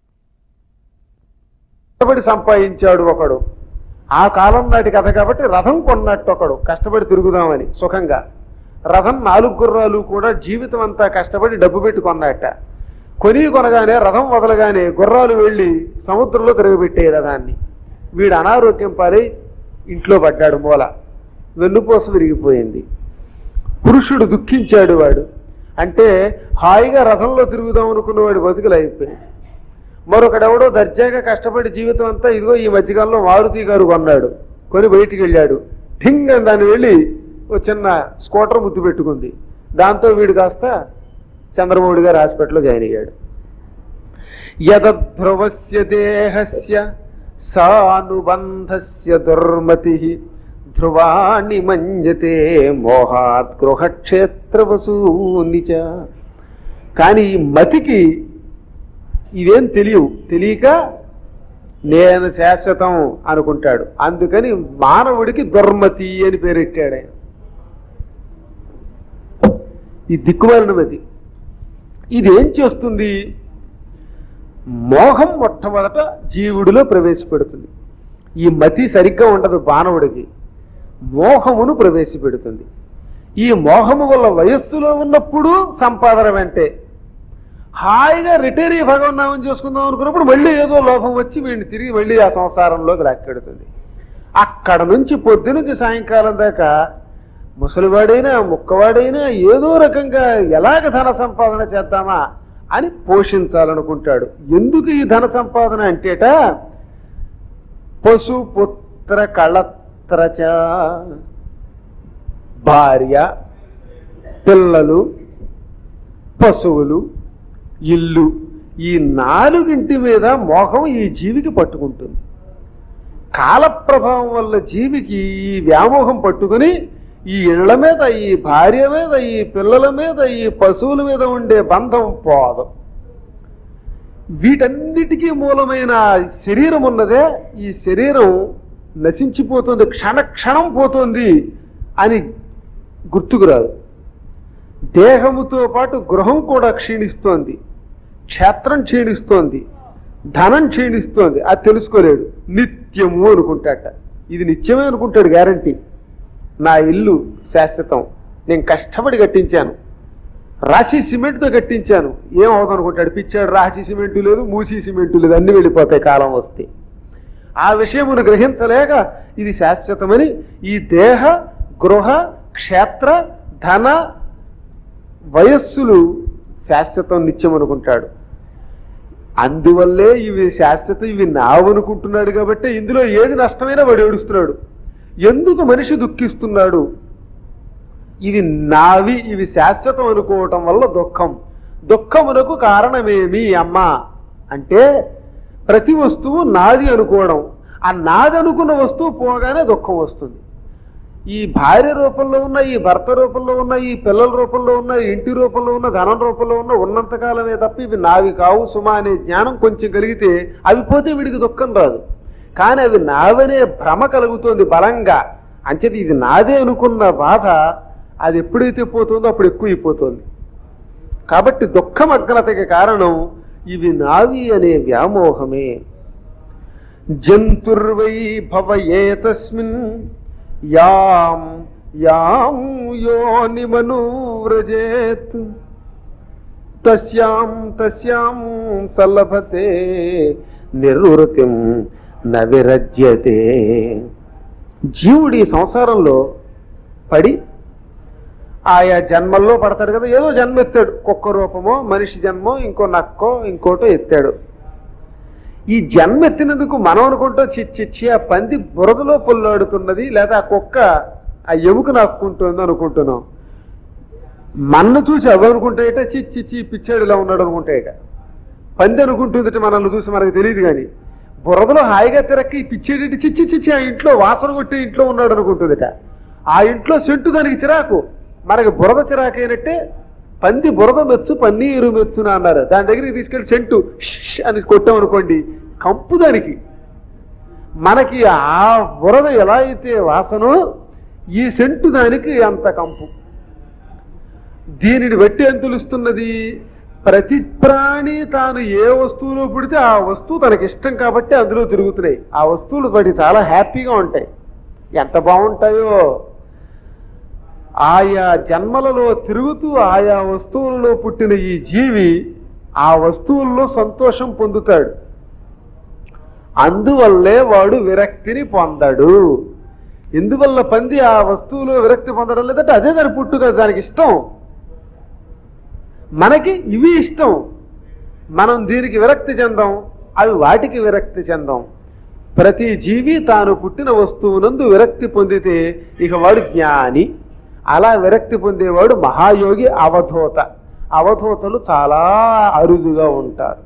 కష్టపడి సంపాదించాడు ఒకడు ఆ కాలం నాటి కథ కాబట్టి రథం కొన్నట్టు ఒకడు కష్టపడి తిరుగుదామని సుఖంగా రథం నాలుగు గుర్రాలు కూడా జీవితం అంతా కష్టపడి డబ్బు పెట్టి కొన్నట్ట కొని కొనగానే రథం వదలగానే గుర్రాలు వెళ్ళి సముద్రంలో తిరగబెట్టే రథాన్ని వీడు అనారోగ్యం పాలై ఇంట్లో పడ్డాడు మూల వెన్నుపోస విరిగిపోయింది పురుషుడు దుఃఖించాడు వాడు అంటే హాయిగా రథంలో తిరుగుదాం అనుకున్నవాడు బతుకులు అయిపోయింది మరొకడెవడో దర్జాగా కష్టపడి జీవితం అంతా ఇదిగో ఈ మధ్యకాలంలో మారుతి గారు కొన్నాడు కొని బయటికి వెళ్ళాడు ఠింగ్ అని దాన్ని వెళ్ళి ఓ చిన్న స్కూటర్ ముద్దు పెట్టుకుంది దాంతో వీడు కాస్త చంద్రమౌళి గారు హాస్పిటల్లో జాయిన్ అయ్యాడు యదధ్రువస్య దేహస్య సానుబంధస్య దుర్మతి ధ్రువాణి మంజతే మోహాత్ గృహక్షేత్రవసూని చ కానీ ఈ మతికి ఇవేం తెలియవు తెలియక నేను శాశ్వతం అనుకుంటాడు అందుకని మానవుడికి దుర్మతి అని పేరెట్టాడు ఆయన ఈ దిక్కుమాలిన మతి ఇది ఏం చేస్తుంది మోహం మొట్టమొదట జీవుడిలో ప్రవేశపెడుతుంది ఈ మతి సరిగ్గా ఉండదు మానవుడికి మోహమును ప్రవేశపెడుతుంది ఈ మోహము వల్ల వయస్సులో ఉన్నప్పుడు సంపాదన వెంటే హాయిగా రిటైర్ అయ్యి భగవన్నామం చేసుకుందాం అనుకున్నప్పుడు మళ్ళీ ఏదో లోపం వచ్చి వీడిని తిరిగి మళ్ళీ ఆ సంసారంలోకి లాక్కెడుతుంది అక్కడ నుంచి పొద్దు నుంచి సాయంకాలం దాకా ముసలివాడైనా ముక్కవాడైనా ఏదో రకంగా ఎలాగ ధన సంపాదన చేద్దామా అని పోషించాలనుకుంటాడు ఎందుకు ఈ ధన సంపాదన అంటేట పశు పుత్ర కళత్రచ భార్య పిల్లలు పశువులు ఇల్లు ఈ నాలుగింటి మీద మోహం ఈ జీవికి పట్టుకుంటుంది కాల ప్రభావం వల్ల జీవికి ఈ వ్యామోహం పట్టుకుని ఈ ఇళ్ల మీద ఈ భార్య మీద ఈ పిల్లల మీద ఈ పశువుల మీద ఉండే బంధం పోదు వీటన్నిటికీ మూలమైన శరీరం ఉన్నదే ఈ శరీరం నశించిపోతుంది క్షణ క్షణం పోతుంది అని గుర్తుకురాదు దేహముతో పాటు గృహం కూడా క్షీణిస్తోంది క్షేత్రం క్షీణిస్తోంది ధనం క్షీణిస్తోంది అది తెలుసుకోలేడు నిత్యము అనుకుంటాట ఇది నిత్యమే అనుకుంటాడు గ్యారంటీ నా ఇల్లు శాశ్వతం నేను కష్టపడి కట్టించాను రాశి సిమెంట్తో కట్టించాను ఏం అవుతుంది అనుకుంటాడు పిచ్చాడు రాశి సిమెంటు లేదు మూసి సిమెంటు లేదు అన్ని వెళ్ళిపోతాయి కాలం వస్తే ఆ విషయమును గ్రహించలేక ఇది శాశ్వతమని ఈ దేహ గృహ క్షేత్ర ధన వయస్సులు శాశ్వతం నిత్యం అనుకుంటాడు అందువల్లే ఇవి శాశ్వతం ఇవి నావనుకుంటున్నాడు కాబట్టి ఇందులో ఏది నష్టమైనా వాడు ఏడుస్తున్నాడు ఎందుకు మనిషి దుఃఖిస్తున్నాడు ఇవి నావి ఇవి శాశ్వతం అనుకోవటం వల్ల దుఃఖం దుఃఖమునకు కారణమేమి అమ్మా అంటే ప్రతి వస్తువు నాది అనుకోవడం ఆ నాది అనుకున్న వస్తువు పోగానే దుఃఖం వస్తుంది ఈ భార్య రూపంలో ఉన్న ఈ భర్త రూపంలో ఉన్న ఈ పిల్లల రూపంలో ఉన్న ఈ ఇంటి రూపంలో ఉన్న ధనం రూపంలో ఉన్న ఉన్నంతకాలమే తప్ప ఇవి నావి కావు సుమా అనే జ్ఞానం కొంచెం కలిగితే అవి పోతే వీడికి దుఃఖం రాదు కానీ అవి నావనే భ్రమ కలుగుతోంది బలంగా అంచేది ఇది నాదే అనుకున్న బాధ అది ఎప్పుడైతే పోతుందో అప్పుడు ఎక్కువైపోతుంది కాబట్టి దుఃఖం అగ్రతకి కారణం ఇవి నావి అనే వ్యామోహమే జంతుర్వై భవయేతస్మిన్ యాం యాం యోనిమను వ్రజేత్ తస్యాం తస్యాం సలభతే నిర్వృతిం నవిరజ్యతే జీవుడి ఈ సంసారంలో పడి ఆయా జన్మల్లో పడతాడు కదా ఏదో జన్మ ఎత్తాడు కుక్క రూపమో మనిషి జన్మో ఇంకో నక్కో ఇంకోటో ఎత్తాడు ఈ జన్మ ఎత్తినందుకు మనం అనుకుంటాం చిచ్చిచ్చి ఆ పంది బురదలో పొల్లాడుతున్నది లేదా ఆ కుక్క ఆ ఎముక నాక్కుంటుంది అనుకుంటున్నాం మన్ను చూసి అవి అనుకుంటాయట చిచ్చిచ్చి పిచ్చాడు ఇలా ఉన్నాడు అనుకుంటాయట పంది అనుకుంటుందట మనల్ని చూసి మనకు తెలియదు కానీ బురదలో హాయిగా తిరక్కి ఈ పిచ్చేటి చిచ్చి చిచ్చి ఆ ఇంట్లో వాసన కొట్టి ఇంట్లో ఉన్నాడు అనుకుంటుందట ఆ ఇంట్లో సెంటు దానికి చిరాకు మనకి బురద చిరాకైనట్టే పంది బురద మెచ్చు పన్నీరు మెచ్చున అన్నారు దాని దగ్గరికి తీసుకెళ్లి సెంటు ష్ అని కొట్టామనుకోండి కంపు దానికి మనకి ఆ బురద ఎలా అయితే వాసనో ఈ సెంటు దానికి అంత కంపు దీనిని బట్టి ఏం తెలుస్తున్నది ప్రతి ప్రాణి తాను ఏ వస్తువులో పుడితే ఆ వస్తువు తనకి ఇష్టం కాబట్టి అందులో తిరుగుతున్నాయి ఆ వస్తువులు వాటి చాలా హ్యాపీగా ఉంటాయి ఎంత బాగుంటాయో ఆయా జన్మలలో తిరుగుతూ ఆయా వస్తువులలో పుట్టిన ఈ జీవి ఆ వస్తువుల్లో సంతోషం పొందుతాడు అందువల్లే వాడు విరక్తిని పొందడు ఎందువల్ల పంది ఆ వస్తువులో విరక్తి పొందడం లేదంటే అదే దాని పుట్టుక దానికి ఇష్టం మనకి ఇవి ఇష్టం మనం దీనికి విరక్తి చెందాం అవి వాటికి విరక్తి చెందాం ప్రతి జీవి తాను పుట్టిన వస్తువునందు విరక్తి పొందితే ఇక వాడు జ్ఞాని అలా విరక్తి పొందేవాడు మహాయోగి అవధూత అవధూతలు చాలా అరుదుగా ఉంటారు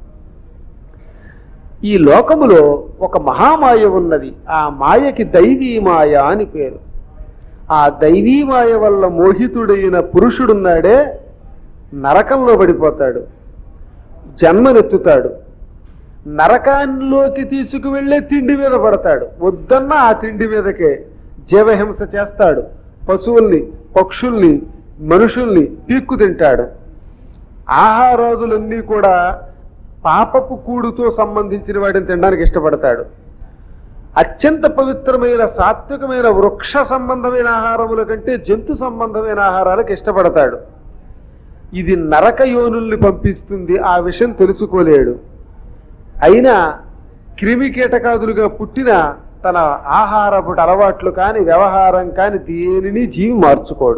ఈ లోకములో ఒక మహామాయ ఉన్నది ఆ మాయకి దైవీ మాయ అని పేరు ఆ దైవీ మాయ వల్ల మోహితుడైన పురుషుడున్నాడే నరకంలో పడిపోతాడు జన్మనెత్తుతాడు నరకాల్లోకి తీసుకువెళ్ళే తిండి మీద పడతాడు వద్దన్న ఆ తిండి మీదకే జీవహింస చేస్తాడు పశువుల్ని పక్షుల్ని మనుషుల్ని పీక్కు తింటాడు ఆహారాదులన్నీ కూడా పాపపు కూడుతో సంబంధించిన వాటిని తినడానికి ఇష్టపడతాడు అత్యంత పవిత్రమైన సాత్వికమైన వృక్ష సంబంధమైన ఆహారముల కంటే జంతు సంబంధమైన ఆహారాలకు ఇష్టపడతాడు ఇది నరక యోనుల్ని పంపిస్తుంది ఆ విషయం తెలుసుకోలేడు అయినా క్రిమి కీటకాదులుగా పుట్టిన తన ఆహారపు అలవాట్లు కానీ వ్యవహారం కానీ దేనిని జీవి మార్చుకోడు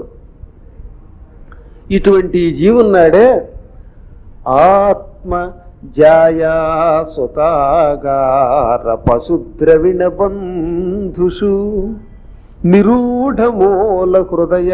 ఇటువంటి ఈ జీవి ఉన్నాడే ఆత్మ జాయా సుతాగార పశుద్రవిణ బంధుషు నిరూఢమూల హృదయ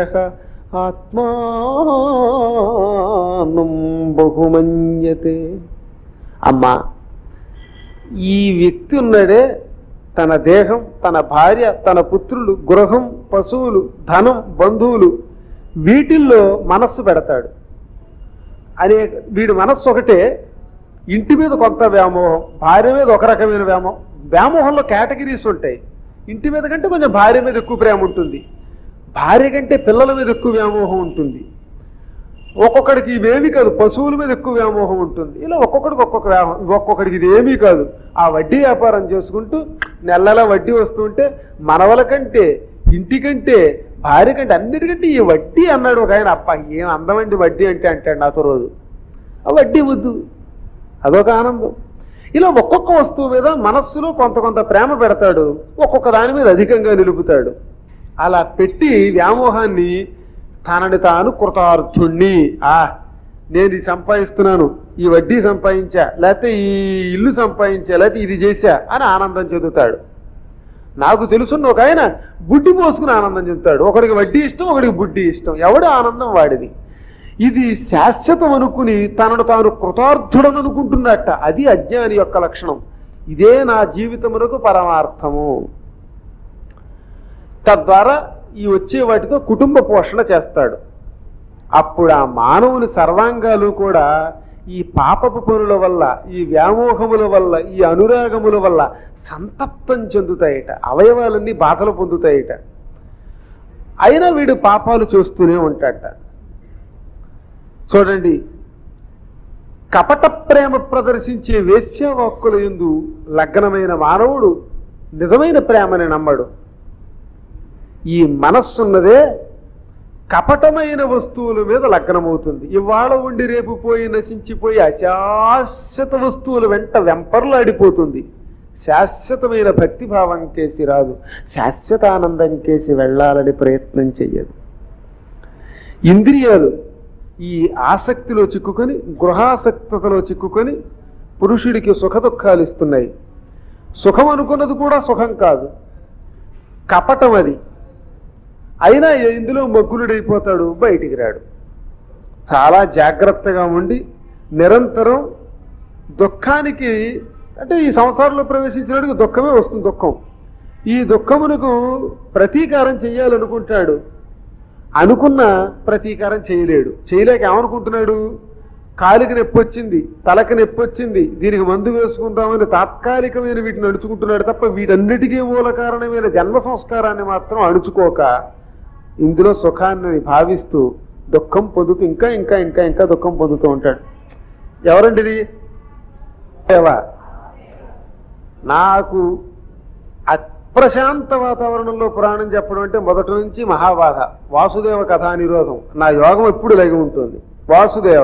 ఆత్మానం బహుమన్యతే అమ్మా ఈ వ్యక్తి ఉన్నాడే తన దేహం తన భార్య తన పుత్రులు గృహం పశువులు ధనం బంధువులు వీటిల్లో మనస్సు పెడతాడు అనే వీడి మనస్సు ఒకటే ఇంటి మీద కొంత వ్యామోహం భార్య మీద ఒక రకమైన వ్యామోహం వ్యామోహంలో కేటగిరీస్ ఉంటాయి ఇంటి మీద కంటే కొంచెం భార్య మీద ఎక్కువ ప్రేమ ఉంటుంది భార్య కంటే పిల్లల మీద ఎక్కువ వ్యామోహం ఉంటుంది ఒక్కొక్కడికి ఇవేమీ కాదు పశువుల మీద ఎక్కువ వ్యామోహం ఉంటుంది ఇలా ఒక్కొక్కడికి ఒక్కొక్క వ్యామోహం ఒక్కొక్కడికి ఇది ఏమీ కాదు ఆ వడ్డీ వ్యాపారం చేసుకుంటూ నెలలా వడ్డీ వస్తుంటే మనవల కంటే ఇంటికంటే భార్య కంటే అన్నిటికంటే ఈ వడ్డీ అన్నాడు ఒక ఆయన అప్ప ఏం అందమండి వడ్డీ అంటే అంటాడు నాతో రోజు ఆ వడ్డీ వద్దు అదొక ఆనందం ఇలా ఒక్కొక్క వస్తువు మీద మనస్సులో కొంత కొంత ప్రేమ పెడతాడు ఒక్కొక్క దాని మీద అధికంగా నిలుపుతాడు అలా పెట్టి వ్యామోహాన్ని తనని తాను కృతార్థుణ్ణి ఆ నేను ఇది సంపాదిస్తున్నాను ఈ వడ్డీ సంపాదించా లేకపోతే ఈ ఇల్లు సంపాదించా లేకపోతే ఇది చేశా అని ఆనందం చెందుతాడు నాకు తెలుసున్న ఒక ఆయన బుడ్డి పోసుకుని ఆనందం చెందుతాడు ఒకడికి వడ్డీ ఇష్టం ఒకడికి బుడ్డి ఇష్టం ఎవడు ఆనందం వాడిది ఇది శాశ్వతం అనుకుని తనను తాను కృతార్థుడని అనుకుంటున్నట్ట అది అజ్ఞాని యొక్క లక్షణం ఇదే నా జీవితమునకు పరమార్థము తద్వారా ఈ వచ్చే వాటితో కుటుంబ పోషణ చేస్తాడు అప్పుడు ఆ మానవుని సర్వాంగాలు కూడా ఈ పాపపు పనుల వల్ల ఈ వ్యామోహముల వల్ల ఈ అనురాగముల వల్ల సంతప్తం చెందుతాయట అవయవాలన్నీ బాధలు పొందుతాయట అయినా వీడు పాపాలు చూస్తూనే ఉంటాడట చూడండి కపట ప్రేమ ప్రదర్శించే వేశ్యావాక్కుల ఎందు లగ్నమైన మానవుడు నిజమైన ప్రేమని నమ్మడు ఈ మనస్సున్నదే కపటమైన వస్తువుల మీద లగ్నమవుతుంది ఇవాళ ఉండి రేపు పోయి నశించిపోయి అశాశ్వత వస్తువుల వెంట వెంపర్లాడిపోతుంది శాశ్వతమైన భక్తిభావం కేసి రాదు శాశ్వత ఆనందం కేసి వెళ్ళాలని ప్రయత్నం చెయ్యదు ఇంద్రియాలు ఈ ఆసక్తిలో చిక్కుకొని గృహాసక్తతలో చిక్కుకొని పురుషుడికి సుఖ దుఃఖాలు ఇస్తున్నాయి సుఖం అనుకున్నది కూడా సుఖం కాదు కపటం అది అయినా ఇందులో మగ్గులుడైపోతాడు బయటికి రాడు చాలా జాగ్రత్తగా ఉండి నిరంతరం దుఃఖానికి అంటే ఈ సంసారంలో ప్రవేశించినట్టుగా దుఃఖమే వస్తుంది దుఃఖం ఈ దుఃఖమునకు ప్రతీకారం చెయ్యాలనుకుంటాడు అనుకున్న ప్రతీకారం చేయలేడు చేయలేక ఏమనుకుంటున్నాడు కాలికి నొప్పి వచ్చింది తలకి నొప్పి వచ్చింది దీనికి మందు వేసుకుందామని తాత్కాలికమైన వీటిని అణుచుకుంటున్నాడు తప్ప వీటన్నిటికీ మూల కారణమైన జన్మ సంస్కారాన్ని మాత్రం అణుచుకోక ఇందులో సుఖాన్ని భావిస్తూ దుఃఖం పొందుతూ ఇంకా ఇంకా ఇంకా ఇంకా దుఃఖం పొందుతూ ఉంటాడు ఎవరండిది ఏవా నాకు అప్రశాంత వాతావరణంలో పురాణం చెప్పడం అంటే మొదటి నుంచి మహాబాధ వాసుదేవ కథా నిరోధం నా యోగం ఎప్పుడు లగి ఉంటుంది వాసుదేవ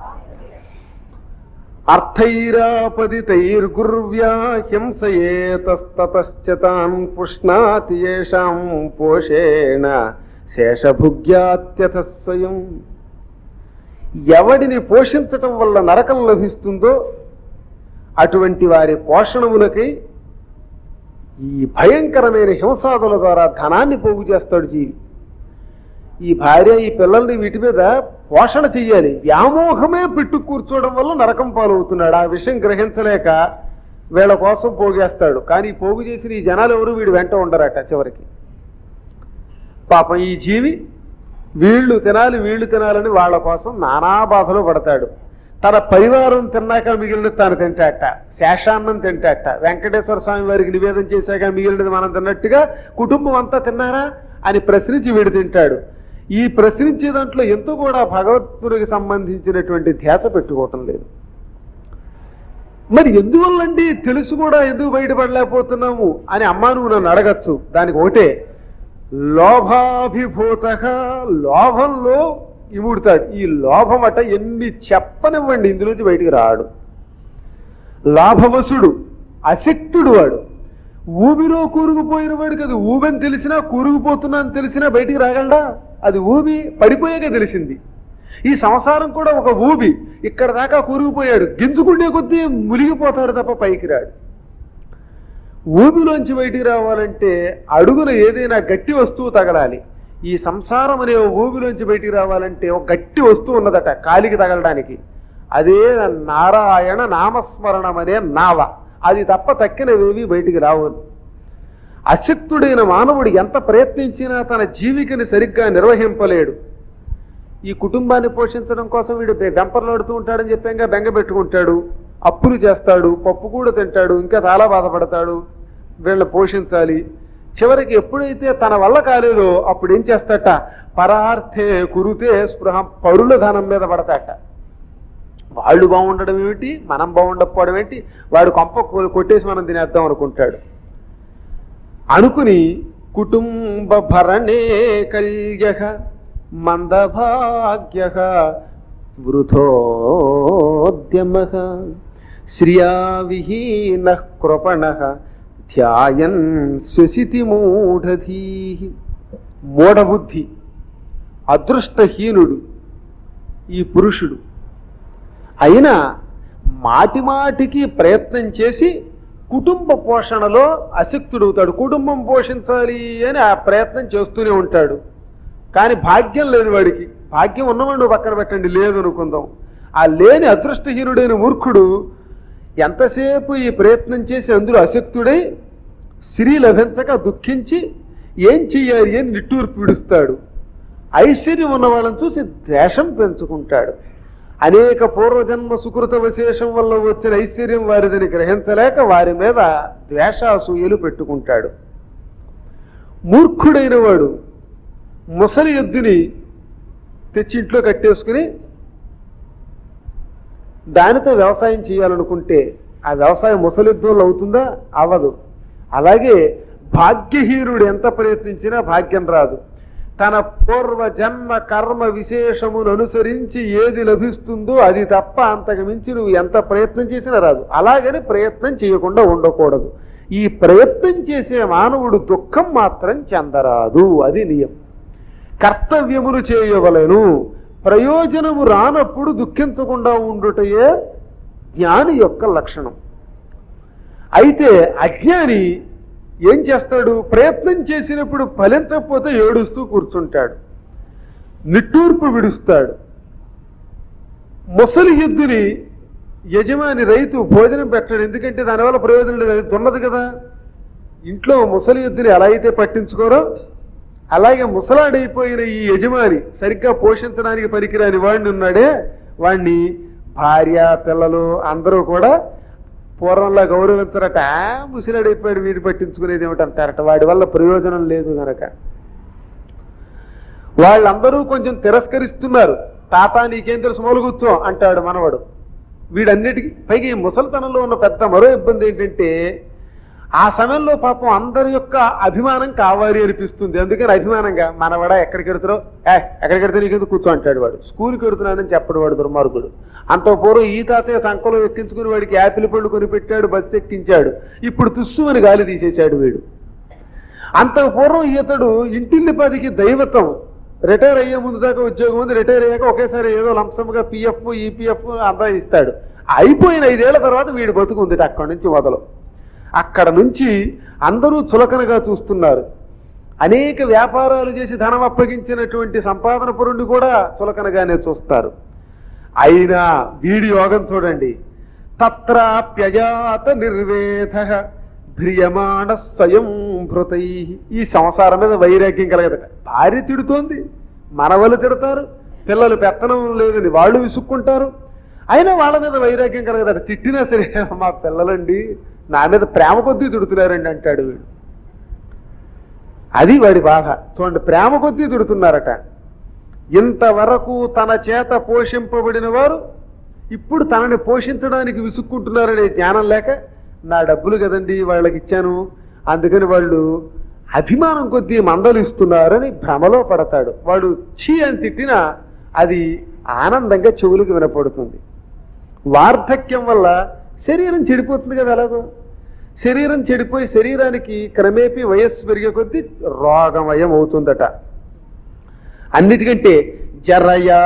అర్థైరాపదితైర్గుర్వ్యా హింసయేతస్తతశ్చతాన్ పుష్ణాతి యేషాం పోషేణ శేషభుగ్యాత్యథ స్వయం ఎవడిని పోషించటం వల్ల నరకం లభిస్తుందో అటువంటి వారి పోషణములకై ఈ భయంకరమైన హింసాదుల ద్వారా ధనాన్ని పోగు చేస్తాడు జీవి ఈ భార్య ఈ పిల్లల్ని వీటి మీద పోషణ చెయ్యాలి వ్యామోహమే పెట్టు కూర్చోవడం వల్ల నరకం పాలవుతున్నాడు ఆ విషయం గ్రహించలేక వీళ్ళ కోసం పోగేస్తాడు కానీ ఈ పోగు చేసిన ఈ జనాలు ఎవరు వీడు వెంట ఉండరట చివరికి పాపం ఈ జీవి వీళ్ళు తినాలి వీళ్ళు తినాలని వాళ్ళ కోసం నానా బాధలు పడతాడు తన పరివారం తిన్నాక మిగిలినది తాను తింటాట శేషాన్నం తింటాట వెంకటేశ్వర స్వామి వారికి నివేదన చేశాక మిగిలినది మనం తిన్నట్టుగా కుటుంబం అంతా తిన్నారా అని ప్రశ్నించి వీడు తింటాడు ఈ ప్రశ్నించే దాంట్లో ఎంతో కూడా భగవత్తుడికి సంబంధించినటువంటి ధ్యాస పెట్టుకోవటం లేదు మరి ఎందువల్లండి తెలుసు కూడా ఎందుకు బయటపడలేకపోతున్నాము అని అమ్మా నువ్వు నన్ను అడగచ్చు దానికి ఒకటే లోభాభిభూత లోభంలో ఇముడుతాడు ఈ లోభం అట ఎన్ని చెప్పనివ్వండి ఇందులోంచి బయటికి రాడు లాభవసుడు అశక్తుడు వాడు ఊబిలో కూరుకుపోయిన వాడికి అది ఊబని తెలిసినా కూరుకుపోతున్నా అని తెలిసినా బయటికి రాగలడా అది ఊబి పడిపోయాక తెలిసింది ఈ సంసారం కూడా ఒక ఊబి ఇక్కడ దాకా కూరుకుపోయాడు గింజుకుండే కొద్దీ మునిగిపోతాడు తప్ప పైకి రాడు ఊబిలోంచి బయటికి రావాలంటే అడుగున ఏదైనా గట్టి వస్తువు తగలాలి ఈ సంసారం అనే ఊబిలోంచి బయటికి రావాలంటే ఒక గట్టి వస్తువు ఉన్నదట కాలికి తగలడానికి అదే నారాయణ నామస్మరణం అనే నావ అది తప్ప తక్కినవేవి బయటికి రావు అశక్తుడైన మానవుడు ఎంత ప్రయత్నించినా తన జీవికని సరిగ్గా నిర్వహింపలేడు ఈ కుటుంబాన్ని పోషించడం కోసం వీడు బె- బెంపర్లాడుతూ ఉంటాడని చెప్పాక బెంగ పెట్టుకుంటాడు అప్పులు చేస్తాడు పప్పు కూడా తింటాడు ఇంకా చాలా బాధపడతాడు వీళ్ళని పోషించాలి చివరికి ఎప్పుడైతే తన వల్ల కాలేదో అప్పుడు ఏం చేస్తాట పరార్థే కురుతే స్పృహం పరుల ధనం మీద పడతాట వాళ్ళు బాగుండడం ఏమిటి మనం బాగుండకపోవడం ఏంటి వాడు కొంప కొ- కొట్టేసి మనం తినేద్దాం అనుకుంటాడు అనుకుని కుటుంబ భరణే కల్య మందభాగ్య వృథోద్యమ శ్రియా విహీన కృపణ ధ్యాయన్ శ్వసితి మూఢధీ మూఢబుద్ధి అదృష్టహీనుడు ఈ పురుషుడు అయినా మాటి మాటికి ప్రయత్నం చేసి కుటుంబ పోషణలో అశక్తుడవుతాడు కుటుంబం పోషించాలి అని ఆ ప్రయత్నం చేస్తూనే ఉంటాడు కానీ భాగ్యం లేదు వాడికి భాగ్యం ఉన్నవాడు పక్కన పెట్టండి లేదు అనుకుందాం ఆ లేని అదృష్టహీనుడైన మూర్ఖుడు ఎంతసేపు ఈ ప్రయత్నం చేసి అందులో అశక్తుడై స్త్రీ లభించక దుఃఖించి ఏం చెయ్యాలి అని నిట్టూర్పు విడుస్తాడు ఐశ్వర్యం ఉన్న వాళ్ళని చూసి ద్వేషం పెంచుకుంటాడు అనేక పూర్వజన్మ సుకృత విశేషం వల్ల వచ్చిన ఐశ్వర్యం వారిదని గ్రహించలేక వారి మీద ద్వేషాసూయలు పెట్టుకుంటాడు మూర్ఖుడైన వాడు ముసలి ఎద్దుని తెచ్చి ఇంట్లో కట్టేసుకుని దానితో వ్యవసాయం చేయాలనుకుంటే ఆ వ్యవసాయం ముసలిద్దంలో అవుతుందా అవ్వదు అలాగే భాగ్యహీనుడు ఎంత ప్రయత్నించినా భాగ్యం రాదు తన పూర్వ జన్మ కర్మ విశేషమును అనుసరించి ఏది లభిస్తుందో అది తప్ప అంతకు మించి నువ్వు ఎంత ప్రయత్నం చేసినా రాదు అలాగని ప్రయత్నం చేయకుండా ఉండకూడదు ఈ ప్రయత్నం చేసే మానవుడు దుఃఖం మాత్రం చెందరాదు అది నియం కర్తవ్యములు చేయవలెను ప్రయోజనము రానప్పుడు దుఃఖించకుండా ఉండుటయే జ్ఞాని యొక్క లక్షణం అయితే అజ్ఞాని ఏం చేస్తాడు ప్రయత్నం చేసినప్పుడు ఫలించకపోతే ఏడుస్తూ కూర్చుంటాడు నిట్టూర్పు విడుస్తాడు ముసలి ఎద్దుని యజమాని రైతు భోజనం పెట్టాడు ఎందుకంటే దానివల్ల ప్రయోజనం లేదు అది దున్నది కదా ఇంట్లో ముసలి ఎద్దుని ఎలా అయితే పట్టించుకోరో అలాగే ముసలాడైపోయిన ఈ యజమాని సరిగ్గా పోషించడానికి పనికిరాని వాడిని ఉన్నాడే వాణ్ణి భార్య పిల్లలు అందరూ కూడా పూర్వంలో గౌరవించరట "ఆ, ముసలాడైపోయాడు వీడిని పట్టించుకునేది ఏమిటంటారట వాడి వల్ల ప్రయోజనం లేదు గనక వాళ్ళందరూ కొంచెం తిరస్కరిస్తున్నారు తాత నీకేం తెలుసు మొలుగుచ్చో అంటాడు మనవడు వీడన్నిటికీ పైగా ఈ ముసలితనంలో ఉన్న పెద్ద మరో ఇబ్బంది ఏంటంటే ఆ సమయంలో పాపం అందరి యొక్క అభిమానం కావాలి అనిపిస్తుంది అందుకని అభిమానంగా మనవాడా ఎక్కడికి ఎడుతున్నావు ఏ ఎక్కడికి ఎడితే నీకెందుకు కూర్చో అంటాడు వాడు స్కూల్కి ఎడుతున్నానని చెప్పడు వాడు దుర్మార్గుడు అంత పూర్వం ఈ తాతయ్య సంకలో ఎక్కించుకుని వాడికి యాపిల్ పళ్ళు కొని పెట్టాడు బస్సు ఎక్కించాడు ఇప్పుడు తుస్సుమని గాలి తీసేశాడు వీడు అంత పూర్వం ఈతడు ఇంటిల్లిపాదికి దైవతం రిటైర్ అయ్యే ముందు దాకా ఉద్యోగం ఉంది రిటైర్ అయ్యాక ఒకేసారి ఏదో లంసంగా పిఎఫ్ ఈపీఎఫ్ అంతా ఇస్తాడు అయిపోయిన ఐదేళ్ల తర్వాత వీడి బతుకుంది అక్కడి నుంచి మొదలు అక్కడ నుంచి అందరూ చులకనగా చూస్తున్నారు అనేక వ్యాపారాలు చేసి ధనం అప్పగించినటువంటి సంపాదన పరుణ్ణి కూడా చులకనగానే చూస్తారు అయినా వీడి యోగం చూడండి తత్రాప్యజాత నిర్వేద భ్రియమాణ స్వయం భృతై ఈ సంసారం మీద వైరాగ్యం కలగదట భార్య తిడుతోంది మనవలు తిడతారు పిల్లలు పెత్తనం లేదని వాళ్ళు విసుక్కుంటారు అయినా వాళ్ళ మీద వైరాగ్యం కలగదట తిట్టినా సరే మా పిల్లలండి నా మీద ప్రేమ కొద్దీ తిడుతున్నారండి అంటాడు వీడు అది వాడి బాధ చూడండి ప్రేమ కొద్దీ తిడుతున్నారట ఇంతవరకు తన చేత పోషింపబడిన వారు ఇప్పుడు తనని పోషించడానికి విసుక్కుంటున్నారనే జ్ఞానం లేక నా డబ్బులు కదండి వాళ్ళకి ఇచ్చాను అందుకని వాళ్ళు అభిమానం కొద్దీ మందలు ఇస్తున్నారని భ్రమలో పడతాడు వాడు చీ అని తిట్టినా అది ఆనందంగా చెవులకు వినపడుతుంది వార్ధక్యం వల్ల శరీరం చెడిపోతుంది కదా ఎలాగో శరీరం చెడిపోయి శరీరానికి క్రమేపీ వయస్సు పెరిగే కొద్దీ రోగమయం అవుతుందట అన్నిటికంటే జరయా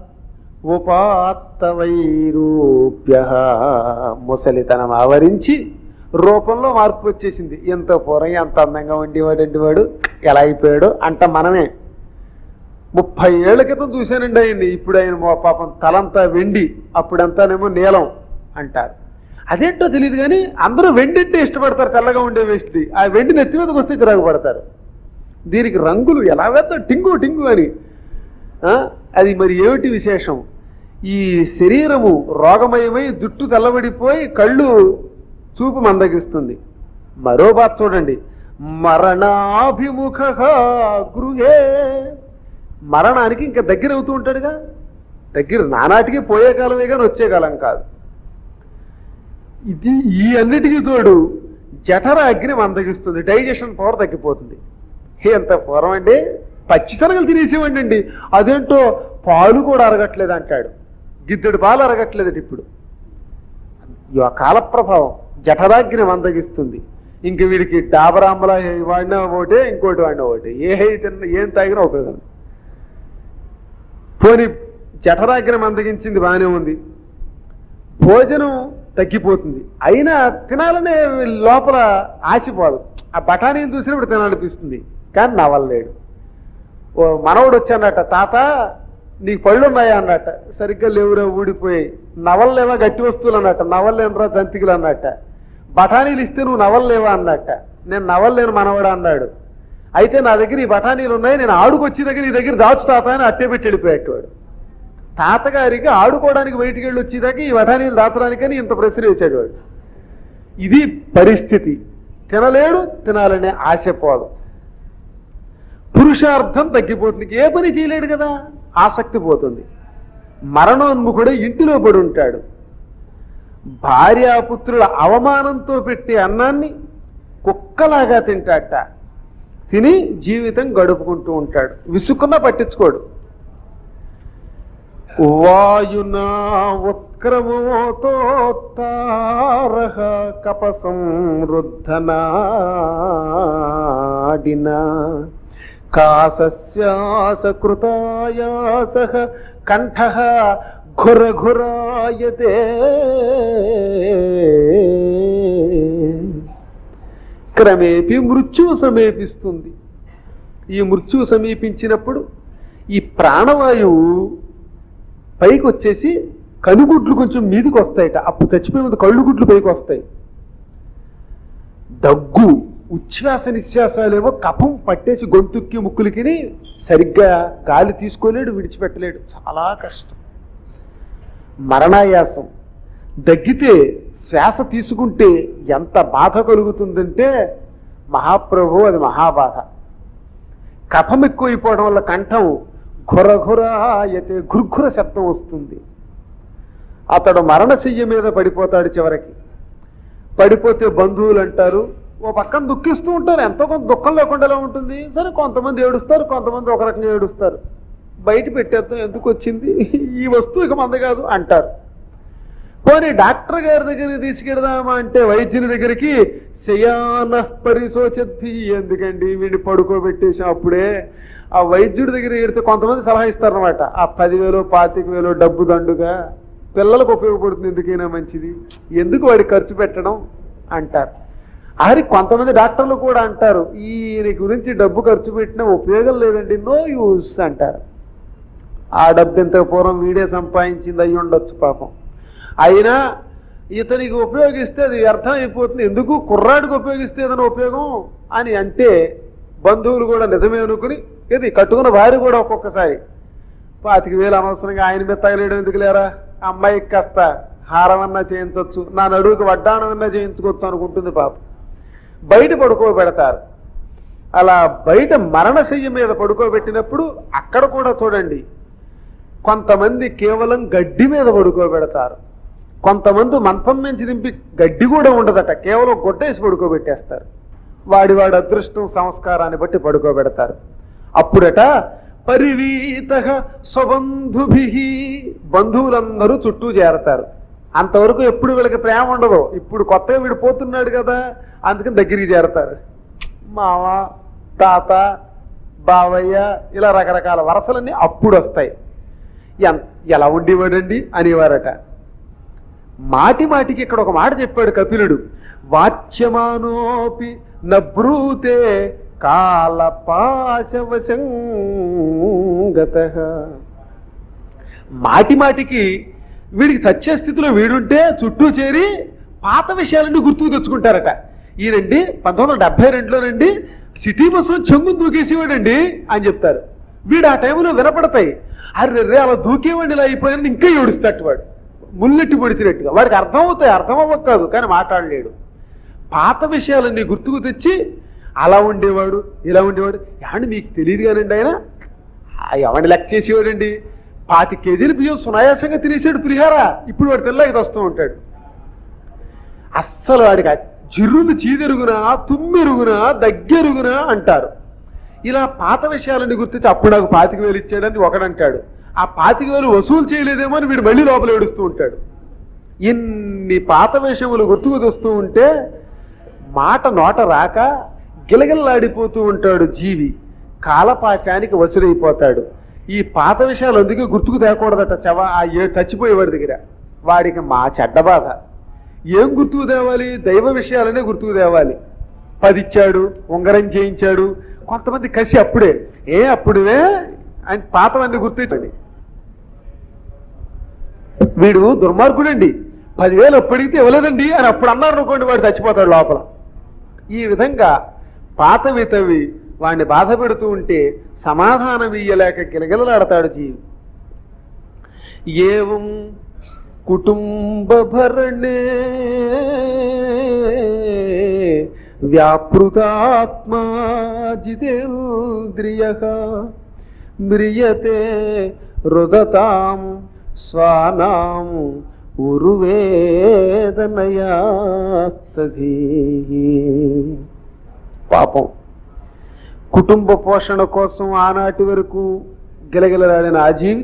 ఉపాత్తవైరూప్య ముసలితనం ఆవరించి రూపంలో మార్పు వచ్చేసింది ఎంత పూర్వం ఎంత అందంగా ఉండేవాడండి వాడు ఎలా అయిపోయాడు అంట మనమే ముప్పై ఏళ్ల క్రితం చూశానండి ఆయన్ని ఇప్పుడు ఆయన మా పాపం తలంతా వెండి అప్పుడంతానేమో నీలం అంటారు అదేంటో తెలియదు కానీ అందరూ వెండి అంటే ఇష్టపడతారు తెల్లగా ఉండే వేస్ట్ ఆ వెండి నెత్తి మీదకి వస్తే చిరాకు పడతారు దీనికి రంగులు ఎలా వేస్తారు టింగు టింగు అని ఆ, అది మరి ఏమిటి విశేషం ఈ శరీరము రోగమయమై జుట్టు తెల్లబడిపోయి కళ్ళు చూపు మందగిస్తుంది మరో బాధ చూడండి మరణాభిముఖ గృహే మరణానికి ఇంకా దగ్గర అవుతూ ఉంటాడుగా దగ్గర నానాటికి పోయే కాలమే కానీ వచ్చే కాలం కాదు ఇది ఈ అన్నిటికీ తోడు జఠర అగ్ని మందగిస్తుంది డైజెషన్ పవర్ తగ్గిపోతుంది హే ఎంత పూర్వం అండి పచ్చి శనగలు తినేసేవండి అండి అదేంటో పాలు కూడా అరగట్లేదు అంటాడు గిద్దెడు పాలు అరగట్లేదట ఇప్పుడు ఈ కాల ప్రభావం జఠరాగ్ని మందగిస్తుంది ఇంక వీడికి డాబరాంబల వాడినా ఒకటే ఇంకోటి వాడినా ఒకటి ఏ హై తిన్న ఏం తాగినా ఉపయోగం పోని జఠరాగ్ని మందగించింది బాగానే ఉంది భోజనం తగ్గిపోతుంది అయినా తినాలనే లోపల ఆశపోదు ఆ బఠానీని చూసినప్పుడు తినాలనిపిస్తుంది కానీ నవలలేడు ఓ మనవడు వచ్చానట తాత నీకు పళ్ళు ఉన్నాయా అన్నట్ట సరిగ్గా లేవురా ఊడిపోయి నవల్లేవా గట్టి వస్తువులు అన్నట్ట నవల్లేనురా జంతికలు అన్నట్ట బఠానీలు ఇస్తే నువ్వు నవల్లేవా అన్నట్ట నేను నవల్లేను మనవడా అన్నాడు అయితే నా దగ్గర ఈ బఠానీలు ఉన్నాయి నేను ఆడుకొచ్చి దగ్గర నీ దగ్గర దాచు తాత అని అట్టే పెట్టి వెళ్ళిపోయాడు వాడు తాతగారికి ఆడుకోవడానికి బయటికి వెళ్ళి వచ్చేదాకా ఈ వఠానీలు దాచడానికని ఇంత ప్రశ్న వేశాడు వాడు ఇది పరిస్థితి తినలేడు తినాలనే ఆశ పోదు పురుషార్థం తగ్గిపోతుంది ఏ పని చేయలేడు కదా ఆసక్తి పోతుంది మరణోన్ముఖుడు ఇంటిలో పడి ఉంటాడు భార్యాపుత్రుల అవమానంతో పెట్టే అన్నాన్ని కుక్కలాగా తింటాట తిని జీవితం గడుపుకుంటూ ఉంటాడు విసుక్కున్నా పట్టించుకోడు వాయునా ఉత్క్రమోతోత్తారహ కపసం రుద్ధనాడిన కాసస్యాస కృతాయాస కంఠ ఘుర ఘురాయతే క్రమేపీ మృత్యువు సమీపిస్తుంది ఈ మృత్యువు సమీపించినప్పుడు ఈ ప్రాణవాయువు పైకి వచ్చేసి కనుగుడ్లు కొంచెం మీదికి వస్తాయట అప్పుడు చచ్చిపోయిన ముందు కళ్ళు గుడ్లు పైకి వస్తాయి దగ్గు ఉచ్ఛ్వాస నిశ్వాసాలేమో కఫం పట్టేసి గొంతుక్కి ముక్కులకి సరిగ్గా గాలి తీసుకోలేడు విడిచిపెట్టలేడు చాలా కష్టం మరణాయాసం దగ్గితే శ్వాస తీసుకుంటే ఎంత బాధ కలుగుతుందంటే మహాప్రభు అది మహాబాధ కఫం ఎక్కువైపోవడం వల్ల కంఠం ఘురఘుర అయితే ఘుర్ఘుర శబ్దం వస్తుంది అతడు మరణశయ్య మీద పడిపోతాడు చివరికి పడిపోతే బంధువులు అంటారు ఓ పక్కన దుఃఖిస్తూ ఉంటారు ఎంతో కొంత దుఃఖం లేకుండా ఎలా ఉంటుంది సరే కొంతమంది ఏడుస్తారు కొంతమంది ఒక రకంగా ఏడుస్తారు బయట పెట్టేద్దాం ఎందుకు వచ్చింది ఈ వస్తువు ఇక మంద కాదు అంటారు పోనీ డాక్టర్ గారి దగ్గరికి తీసుకెడదామా అంటే వైద్యుని దగ్గరికి శయాన పరిశోచద్ది ఎందుకండి వీడిని పడుకోబెట్టేసి అప్పుడే ఆ వైద్యుడి దగ్గర ఎడితే కొంతమంది సలహా ఇస్తారనమాట ఆ పదివేలు పాతిక వేలు డబ్బు దండుగా పిల్లలకు ఉపయోగపడుతుంది ఎందుకైనా మంచిది ఎందుకు వాడి ఖర్చు పెట్టడం అంటారు ఆరి కొంతమంది డాక్టర్లు కూడా అంటారు ఈయన గురించి డబ్బు ఖర్చు పెట్టినా ఉపయోగం లేదండి నో యూస్ అంటారు ఆ డబ్బు ఎంత పూర్వం వీడే సంపాదించింది అయి ఉండొచ్చు పాపం అయినా ఇతనికి ఉపయోగిస్తే అది వ్యర్థం అయిపోతుంది ఎందుకు కుర్రాడికి ఉపయోగిస్తే ఏదైనా ఉపయోగం అని అంటే బంధువులు కూడా నిజమే అనుకుని ఇది కట్టుకున్న భార్య కూడా ఒక్కొక్కసారి పాతిక వేలు అనవసరంగా ఆయన మీద తగలేయడం ఎందుకు లేరా అమ్మాయికి కాస్త హారమన్నా చేయించవచ్చు నా నడువుకి వడ్డాణమన్నా చేయించుకోవచ్చు అనుకుంటుంది పాప బయట పడుకోబెడతారు అలా బయట మరణశయ్య మీద పడుకోబెట్టినప్పుడు అక్కడ కూడా చూడండి కొంతమంది కేవలం గడ్డి మీద పడుకోబెడతారు కొంతమంది మంచం నుంచి దింపి గడ్డి కూడా ఉండదట కేవలం గొడ్డేసి పడుకోబెట్టేస్తారు వాడి వాడి అదృష్టం సంస్కారాన్ని బట్టి పడుకోబెడతారు అప్పుడట పరివీత స్వబంధుభి బంధువులందరూ చుట్టూ చేరతారు అంతవరకు ఎప్పుడు వీళ్ళకి ప్రేమ ఉండదు ఇప్పుడు కొత్తగా వీడు పోతున్నాడు కదా అందుకని దగ్గరికి చేరతారు మామ తాత బావయ్య ఇలా రకరకాల వరసలన్నీ అప్పుడు వస్తాయి ఎన్- ఎలా ఉండేవాడండి అనేవారట మాటి మాటికి ఇక్కడ ఒక మాట చెప్పాడు కపిలుడు వాచ్యమానోపి నబ్రూతే కాలపాశవశంగత మాటి మాటికి వీడికి సత్య స్థితిలో వీడుంటే చుట్టూ చేరి పాత విషయాలన్నీ గుర్తుకు తెచ్చుకుంటారట ఈయనండి పంతొమ్మిది వందల డెబ్బై రెండులోనండి సిటీ బస్సులో చెంగు దూకేసేవాడండి అని చెప్తారు వీడు ఆ టైంలో వినపడతాయి అరే రే అలా దూకేవాడిని ఇలా అయిపోయాను ఇంకా ఏడుస్తాడు వాడు ముల్లెట్టి పొడిచినట్టుగా వాడికి అర్థం అవుతాయి అర్థం అవ్వక కాదు కానీ మాట్లాడలేడు పాత విషయాలన్నీ గుర్తుకు తెచ్చి అలా ఉండేవాడు ఇలా ఉండేవాడు ఏమండి మీకు తెలియదు కానండి ఆయన ఆ ఎవరిని లెక్క చేసేవాడండి పాతి కేజీలు బియ్యం సునాయాసంగా తినేసాడు పులిహారా ఇప్పుడు వాడు తెల్లకి వస్తూ ఉంటాడు అస్సలు వాడికి ఆ జిర్రులు చీదెరుగునా తుమ్మెరుగునా దగ్గెరుగునా అంటారు ఇలా పాత విషయాలన్నీ గుర్తించి అప్పుడు నాకు పాతిక వేలు ఇచ్చాడని ఒకడంటాడు ఆ పాతిక వేలు వసూలు చేయలేదేమో అని వీడు మళ్ళీ లోపల ఏడుస్తూ ఉంటాడు ఇన్ని పాత విషయములు గుర్తుకు తెస్తూ ఉంటే మాట నోట రాక గిలగిల్లాడిపోతూ ఉంటాడు జీవి కాలపాశానికి వసులైపోతాడు ఈ పాత విషయాలు అందుకే గుర్తుకు తేకూడదట శవ ఆ ఏ చచ్చిపోయేవాడి దగ్గర వాడికి మా చెడ్డ బాధ ఏం గుర్తుకు తేవాలి దైవ విషయాలనే గుర్తుకు తేవాలి పదిచ్చాడు ఉంగరం చేయించాడు కొంతమంది కసి అప్పుడే ఏ అప్పుడువే అని పాతవన్నీ గుర్తించండి వీడు దుర్మార్గుడండి పదివేలు అప్పడిగితే ఇవ్వలేదండి అని అప్పుడు అన్నారు అనుకోండి వాడు చచ్చిపోతాడు లోపల ఈ విధంగా పాతవి తవ్వి వాడిని బాధ పెడుతూ ఉంటే సమాధానం ఇయ్యలేక గిలగిలలాడతాడు జీవి ఏవం కుటుంబ భరణే వ్యాపృతాత్మా జితేంద్రియ మ్రియతే రుదతాం స్వానాం ఉరువేదనయాస్తధీ పాపం కుటుంబ పోషణ కోసం ఆనాటి వరకు గిలగిలలాడిన ఆ జీవి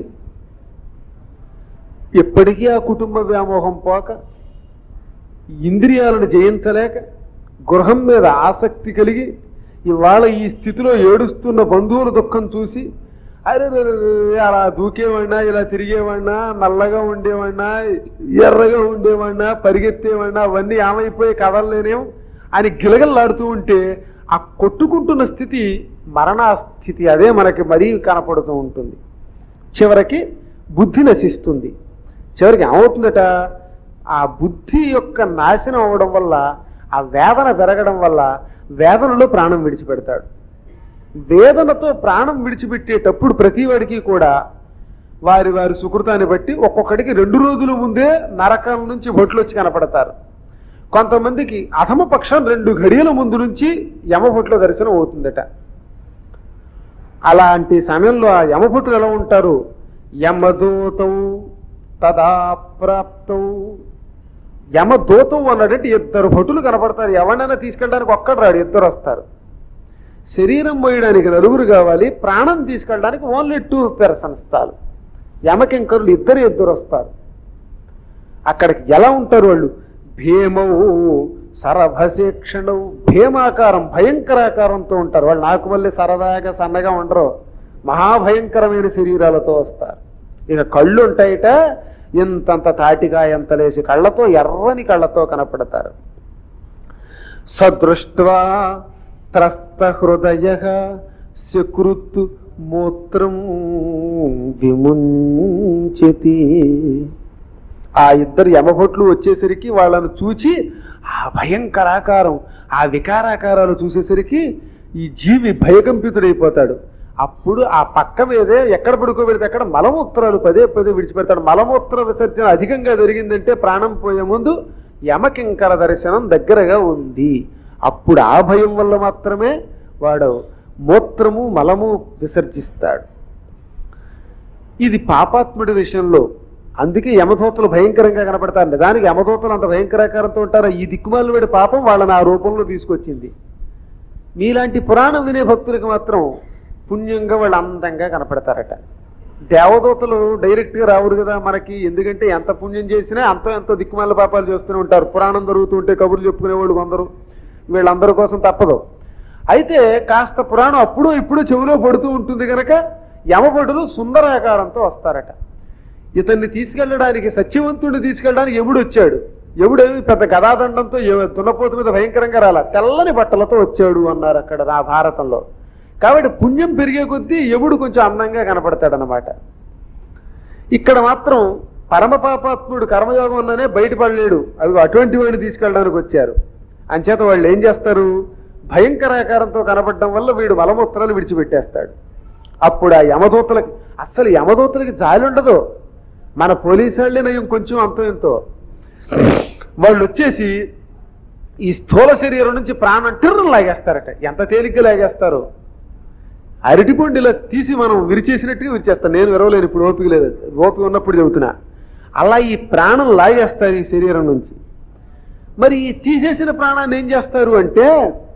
ఎప్పటికీ ఆ కుటుంబ వ్యామోహం పోక ఇంద్రియాలను జయించలేక గృహం మీద ఆసక్తి కలిగి ఇవాళ ఈ స్థితిలో ఏడుస్తున్న బంధువుల దుఃఖం చూసి అరే రే రే రే, అలా దూకేవాడినా ఇలా తిరిగేవాడినా నల్లగా ఉండేవాడినా ఎర్రగా ఉండేవాడినా పరిగెత్తేవాడినా అవన్నీ ఏమైపోయి కదలలేనేం అని గిలగల్లాడుతూ ఉంటే ఆ కొట్టుకుంటున్న స్థితి మరణ స్థితి అదే మనకి మరీ కనపడుతూ ఉంటుంది చివరికి బుద్ధి నశిస్తుంది చివరికి ఏమవుతుందట ఆ బుద్ధి యొక్క నాశనం అవడం వల్ల ఆ వేదన పెరగడం వల్ల వేదనలో ప్రాణం విడిచిపెడతాడు వేదనతో ప్రాణం విడిచిపెట్టేటప్పుడు ప్రతివాడికి కూడా వారి వారి సుకృతాన్ని బట్టి ఒక్కొక్కడికి రెండు రోజుల ముందే నరకం నుంచి బొట్లు వచ్చి కనపడతారు కొంతమందికి అధమ పక్షం రెండు ఘడియల ముందు నుంచి యమభొట్ల దర్శనం అవుతుందట అలాంటి సమయంలో ఆ యమభటులు ఎలా ఉంటారు యమదూతం తదా ప్రాప్తం యమదూతం అన్నాడంటే ఇద్దరు భటులు కనపడతారు ఎవరినైనా తీసుకెళ్ళడానికి ఒక్కడు రాడు ఇద్దరు వస్తారు శరీరం మోయడానికి నలుగురు కావాలి ప్రాణం తీసుకెళ్ళడానికి ఓన్లీ టూ పెర్సన్స్ చాలు యమకింకరులు ఇద్దరు ఇద్దరు వస్తారు అక్కడికి ఎలా ఉంటారు వాళ్ళు భీమవు సరభశేక్షణవు భీమాకారం భయంకరాకారంతో ఉంటారు వాళ్ళు నాకు మళ్ళీ సరదాగా సన్నగా ఉండరు మహాభయంకరమైన శరీరాలతో వస్తారు ఇక కళ్ళు ఉంటాయిట ఇంతంత తాటిగా ఎంత లేసి కళ్ళతో ఎర్రని కళ్ళతో కనపడతారు సదృష్ట్వా త్రస్త హృదయ సకృత్ మూత్రం విముంచతి ఆ ఇద్దరు యమభట్లు వచ్చేసరికి వాళ్ళను చూచి ఆ భయంకరాకారం ఆ వికారాకారాలు చూసేసరికి ఈ జీవి భయకంపితుడైపోతాడు అప్పుడు ఆ పక్క మీదే ఎక్కడ పడుకోబెడితే అక్కడ మలమూత్రాలు పదే పదే విడిచిపెడతాడు మలమూత్ర విసర్జన అధికంగా జరిగిందంటే ప్రాణం పోయే ముందు యమకింకర దర్శనం దగ్గరగా ఉంది అప్పుడు ఆ భయం వల్ల మాత్రమే వాడు మూత్రము మలము విసర్జిస్తాడు ఇది పాపాత్ముడి విషయంలో అందుకే యమదూతలు భయంకరంగా కనపడతారు నిజానికి యమదూతలు అంత భయంకరాకారంతో ఉంటారు ఈ దిక్కుమాల వేడి పాపం వాళ్ళని ఆ రూపంలో తీసుకొచ్చింది మీలాంటి పురాణం వినే భక్తులకు మాత్రం పుణ్యంగా వాళ్ళు అందంగా కనపడతారట దేవదూతలు డైరెక్ట్ గా రావురు కదా మనకి ఎందుకంటే ఎంత పుణ్యం చేసినా అంత ఎంతో దిక్కుమాల పాపాలు చేస్తూనే ఉంటారు పురాణం జరుగుతుంటే కబుర్లు చెప్పుకునే వాళ్ళు కొందరు వీళ్ళందరి కోసం తప్పదు అయితే కాస్త పురాణం అప్పుడు ఇప్పుడు చెవిలో పడుతూ ఉంటుంది కనుక యమభటులు సుందరాకారంతో వస్తారట ఇతన్ని తీసుకెళ్ళడానికి సత్యవంతుడిని తీసుకెళ్ళడానికి ఎముడు వచ్చాడు ఎముడేమి పెద్ద గదాదండంతో ఎ- దున్నపోతు మీద భయంకరంగా రాల తెల్లని బట్టలతో వచ్చాడు అన్నారు అక్కడ నా భారతంలో కాబట్టి పుణ్యం పెరిగే కొద్దీ ఎముడు కొంచెం అందంగా కనపడతాడనమాట ఇక్కడ మాత్రం పరమ పాపాత్ముడు కర్మయోగం అన్ననే బయటపడలేడు అవి అటువంటి వాడిని తీసుకెళ్ళడానికి వచ్చారు అంచేత వాళ్ళు ఏం చేస్తారు భయంకరాకారంతో కనపడడం వల్ల వీడు మలమూత్రాలు విడిచిపెట్టేస్తాడు అప్పుడు ఆ యమదూతలకి అసలు యమదూతలకి జాలి ఉండదు మన పోలీసు వాళ్ళే నయం కొంచెం అంతో ఎంతో వాళ్ళు వచ్చేసి ఈ స్థూల శరీరం నుంచి ప్రాణం టిర్రను లాగేస్తారట ఎంత తేలిగ్గా లాగేస్తారు అరటిపండు ఇలా తీసి మనం విరిచేసినట్టుగా విరిచేస్తాను నేను విరవలేను ఇప్పుడు ఓపిక లేదు ఓపిక ఉన్నప్పుడు చెబుతున్నా అలా ఈ ప్రాణం లాగేస్తారు ఈ శరీరం నుంచి మరి ఈ తీసేసిన ప్రాణాన్ని ఏం చేస్తారు అంటే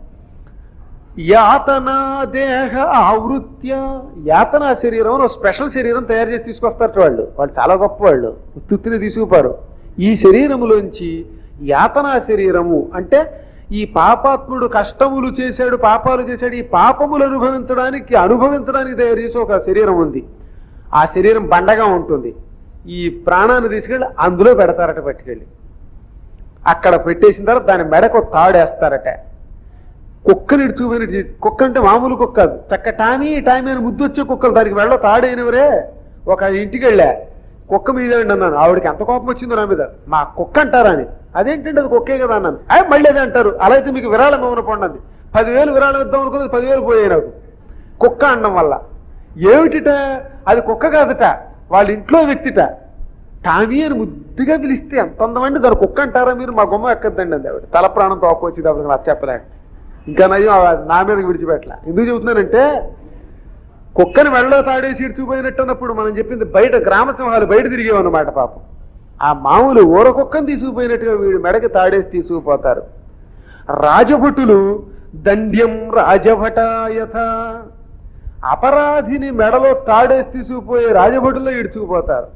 యాతనా దేహ ఆవృత్య యాతనా శరీరం అని ఒక స్పెషల్ శరీరం తయారు చేసి తీసుకొస్తారు వాళ్ళు వాళ్ళు చాలా గొప్ప వాళ్ళు ఉత్తుత్తిని తీసుకుపారు ఈ శరీరములోంచి యాతనా శరీరము అంటే ఈ పాపాత్ముడు కష్టములు చేశాడు పాపాలు చేశాడు ఈ పాపములు అనుభవించడానికి అనుభవించడానికి తయారు చేసే ఒక శరీరం ఉంది ఆ శరీరం బండగా ఉంటుంది ఈ ప్రాణాన్ని తీసుకెళ్ళి అందులో పెడతారట పట్టుకెళ్ళి అక్కడ పెట్టేసిన తర్వాత దాని మెడకు తాడేస్తారట కుక్కని ఇడుచుకుపోయిన కుక్క అంటే మామూలు కుక్క కాదు చక్క టామీ టామీ అని ముద్దు వచ్చే కుక్కలు దానికి వెళ్ళ తాడైనవరే ఒక ఇంటికి వెళ్ళా కుక్క మీద అన్నాను ఆవిడకి ఎంత కోపం వచ్చిందో నా మీద మా కుక్క అంటారా అని అదేంటంటే అది కుక్కే కదా అన్నాను అయ్యి మళ్ళీ అదే అంటారు అలా అయితే మీకు విరాళం ఇవ్వను పండి పదివేలు విరాళం ఇద్దాం అనుకున్నది పదివేలు పోయాయి నాకు కుక్క అనడం వల్ల ఏమిటిట అది కుక్క కాదట వాళ్ళ ఇంట్లో వ్యక్తిట టామీ అని ముద్దుగా పిలిస్తే ఎంత అందమండి దాని కుక్క అంటారా మీరు మా గుమ్మ ఎక్కద్దండి అంది ఆవిడ తల ప్రాణం తోక వచ్చింది ఆవిడకి నాకు చెప్పలేక ఇంకా నయ్యం ఆ నా మీదకి విడిచిపెట్టలే ఎందుకు చెబుతున్నానంటే కుక్కని వెళ్ళలో తాడేసి ఇడిచిపోయినట్టు అన్నప్పుడు మనం చెప్పింది బయట గ్రామ సింహాలు బయట తిరిగేవన్నమాట పాపం ఆ మామూలు ఊర కుక్కని తీసుకుపోయినట్టుగా వీడు మెడకి తాడేసి తీసుకుపోతారు రాజభటులు దండ్యం రాజభటాయథ అపరాధిని మెడలో తాడేసి తీసుకుపోయే రాజభటుల్లో ఇడుచుకుపోతారు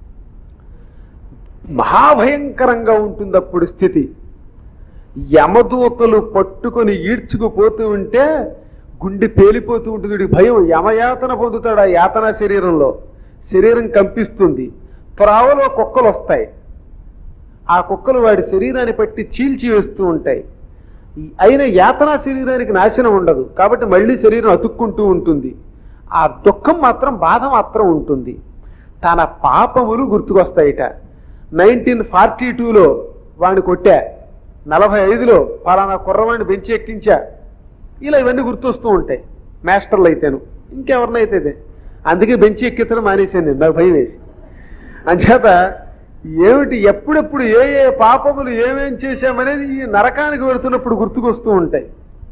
మహాభయంకరంగా ఉంటుంది అప్పుడు స్థితి యమదూతలు పట్టుకొని ఈడ్చుకుపోతూ ఉంటే గుండె పేలిపోతూ ఉంటుంది వీడికి భయం యమయాతన పొందుతాడు ఆ యాతన శరీరంలో శరీరం కంపిస్తుంది త్రావలో కుక్కలు వస్తాయి ఆ కుక్కలు వాడి శరీరాన్ని పట్టి చీల్చి వేస్తూ ఉంటాయి ఈ- అయిన యాతనా శరీరానికి నాశనం ఉండదు కాబట్టి మళ్ళీ శరీరం అతుక్కుంటూ ఉంటుంది ఆ దుఃఖం మాత్రం బాధ మాత్రం ఉంటుంది తన పాపములు గుర్తుకొస్తాయిట నైన్టీన్ ఫార్టీ టూలో వాడిని కొట్టా నలభై ఐదులో పలానా కుర్రవాడిని బెంచి ఎక్కించా ఇలా ఇవన్నీ గుర్తొస్తూ ఉంటాయి మాస్టర్లు అయితేను ఇంకెవరినైతే ఇదే. అందుకే బెంచి ఎక్కించడం మానేశాను నేను నాకు భయం వేసి అంచేత ఏమిటి ఎప్పుడెప్పుడు ఏ ఏ పాపములు ఏమేం చేశామనేది ఈ నరకానికి వెళుతున్నప్పుడు గుర్తుకొస్తూ ఉంటాయి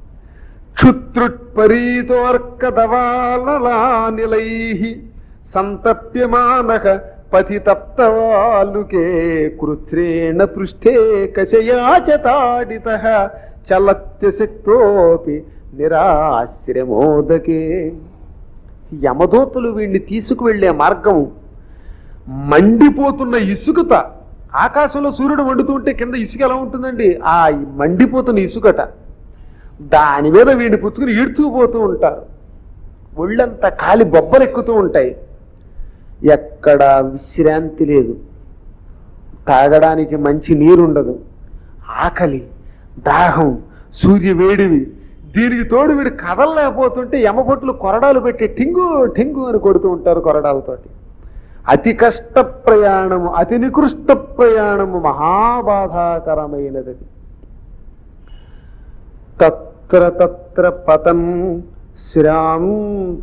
క్షుత్రుట్పరీతోర్క దవాలలానిలై సంతప్యమానక పతితప్తవాలుకే కృత్రేణ పృష్ఠే కశయాచతాడిత చలత్య శక్తోపి నిరాశ్రమోదకే యమదూతలు వీడిని తీసుకువెళ్లే మార్గం మండిపోతున్న ఇసుకత ఆకాశంలో సూర్యుడు మండుతుంటే కింద ఇసుక ఎలా ఉంటుందండి ఆ మండిపోతున్న ఇసుకట దాని మీద వీడిని పుచ్చుకుని ఈడ్చుకుపోతూ ఉంటారు ఒళ్ళంతా కాలి బొబ్బలెక్కుతూ ఉంటాయి ఎక్కడ విశ్రాంతి లేదు తాగడానికి మంచి నీరుండదు ఆకలి దాహం సూర్య వేడివి దీనికి తోడు వీడు కదలలేకపోతుంటే యమబొట్లు కొరడాలు పెట్టి ఠింగు ఠింగు అని కొడుతూ ఉంటారు కొరడాలతోటి అతి కష్ట ప్రయాణము అతి నికృష్ట ప్రయాణము మహాబాధాకరమైనది తత్ర తత్ర పతన్ శ్రాంత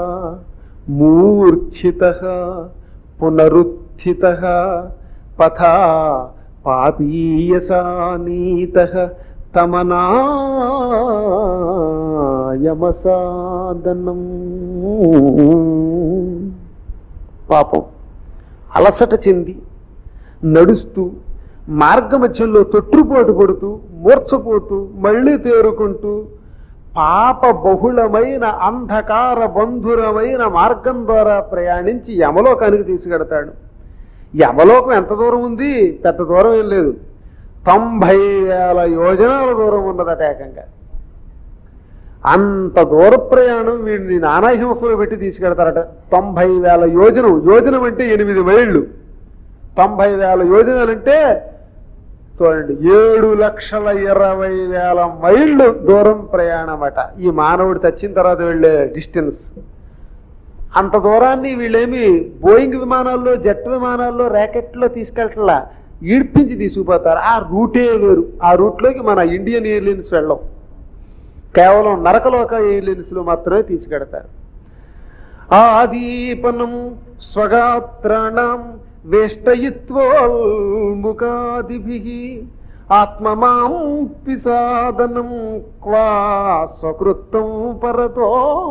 మూర్ఛిత పునరుత్థిత పథా పాపీయసానీత తమనాయమసాదనం పాపం అలసట చెంది నడుస్తూ మార్గమధ్యంలో తొట్టుపోటు పడుతూ మూర్ఛపోతూ మళ్ళీ తేరుకుంటూ పాప బహుళమైన అంధకార బంధురమైన మార్గం ద్వారా ప్రయాణించి యమలోకానికి తీసుకెడతాడు యమలోకం ఎంత దూరం ఉంది పెద్ద దూరం ఏం లేదు తొంభై వేల యోజనాల దూరం ఉన్నదట ఏకంగా అంత దూర ప్రయాణం వీడిని నానా హింసలు పెట్టి తీసుకెడతారట తొంభై వేల యోజనం యోజనం అంటే ఎనిమిది మైళ్ళు తొంభై వేల యోజనాలంటే చూడండి ఏడు లక్షల ఇరవై వేల మైళ్ళు దూరం ప్రయాణం అట ఈ మానవుడు చచ్చిన తర్వాత వెళ్ళే డిస్టెన్స్ అంత దూరాన్ని వీళ్ళేమి బోయింగ్ విమానాల్లో జెట్ విమానాల్లో ర్యాకెట్లో తీసుకెళ్ళట్లా ఈడ్పించి తీసుకుపోతారు ఆ రూటే వేరు ఆ రూట్లోకి మన ఇండియన్ ఎయిర్లైన్స్ వెళ్ళం కేవలం నరకలోక ఎయిర్లైన్స్ లో మాత్రమే తీసుకెడతారు ఆదీపనం స్వగాత్రాణం వేష్టయిత్వోల్ముఖాదిభి ఆత్మమాం పిసాదనం క్వా స్వకృత్తం పరతో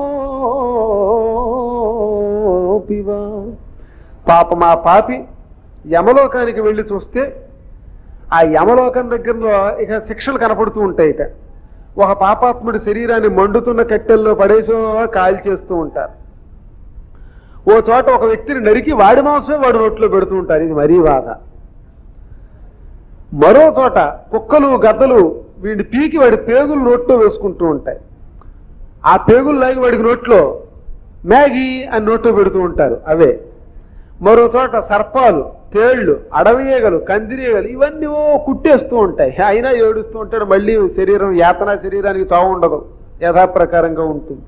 పాపమా పాపి యమలోకానికి వెళ్ళి చూస్తే ఆ యమలోకం దగ్గరలో ఇక శిక్షలు కనపడుతూ ఉంటాయి ఇక ఒక పాపాత్ముడి శరీరాన్ని మండుతున్న కట్టెల్లో పడేసో కాల్ చేస్తూ ఉంటారు ఓ చోట ఒక వ్యక్తిని నరికి వాడి మాంసమే వాడి నోట్లో పెడుతూ ఉంటారు ఇది మరీ బాధ మరో చోట కుక్కలు గద్దలు వీడి పీకి వాడి పేగులు నోట్లో వేసుకుంటూ ఉంటాయి ఆ పేగులు లాగి వాడికి నోట్లో మ్యాగీ అని నోట్లో పెడుతూ ఉంటారు అవే మరో చోట సర్పాలు తేళ్లు అడవియేగలు కందిరీగలు ఇవన్నీ ఓ కుట్టేస్తూ ఉంటాయి అయినా ఏడుస్తూ ఉంటాడు మళ్ళీ శరీరం యాతన శరీరానికి చావు ఉండదు యథాప్రకారంగా ఉంటుంది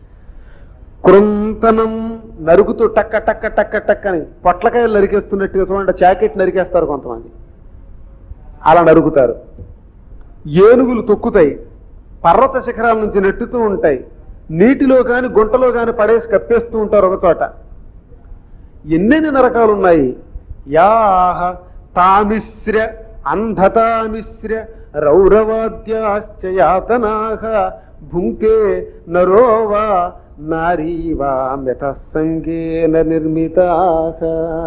కృంతనం నరుకుతూ టక్క టక్క టక్క టక్క అని పొట్లకాయలు నరికేస్తున్నట్టుగా చూడండి జాకెట్ నరికేస్తారు కొంతమంది అలా నరుకుతారు ఏనుగులు తొక్కుతాయి పర్వత శిఖరాల నుంచి నెట్టుతూ ఉంటాయి నీటిలో కాని గుంటలో కాని పడేసి కప్పేస్తూ ఉంటారు ఒక చోట ఎన్నెన్ని నరకాలు ఉన్నాయి యాహ తామిశ్ర అంధతామిశ్ర రౌరవాద్యాశ్చ యాతనాహ భుంకే నరోవా నారీవా మితసంగేన నిర్మితాహ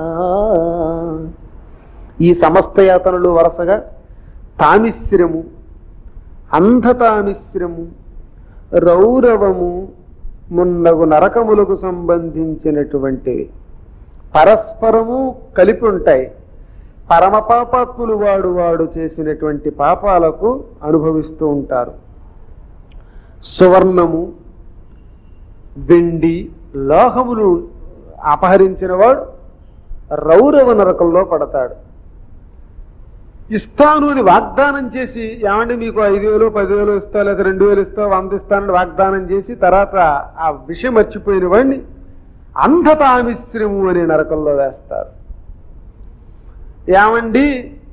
ఈ సమస్త యాతనలు వరుసగా తామిశ్రము అంధతామిశ్రము రౌరవము మున్నగు నరకములకు సంబంధించినటువంటివి పరస్పరము కలిపి ఉంటాయి పరమ పాపాత్ములు వాడు వాడు చేసినటువంటి పాపాలకు అనుభవిస్తూ ఉంటారు సువర్ణము వెండి లోహమును అపహరించిన వాడు రౌరవ నరకంలో పడతాడు ఇస్తాను అని వాగ్దానం చేసి ఏమండి మీకు ఐదు వేలు పదివేలు ఇస్తా లేదా రెండు వేలు ఇస్తా వంద ఇస్తానని వాగ్దానం చేసి తర్వాత ఆ విషయం మర్చిపోయిన వాడిని అంధతామిశ్రము అనే నరకంలో వేస్తారు ఏమండి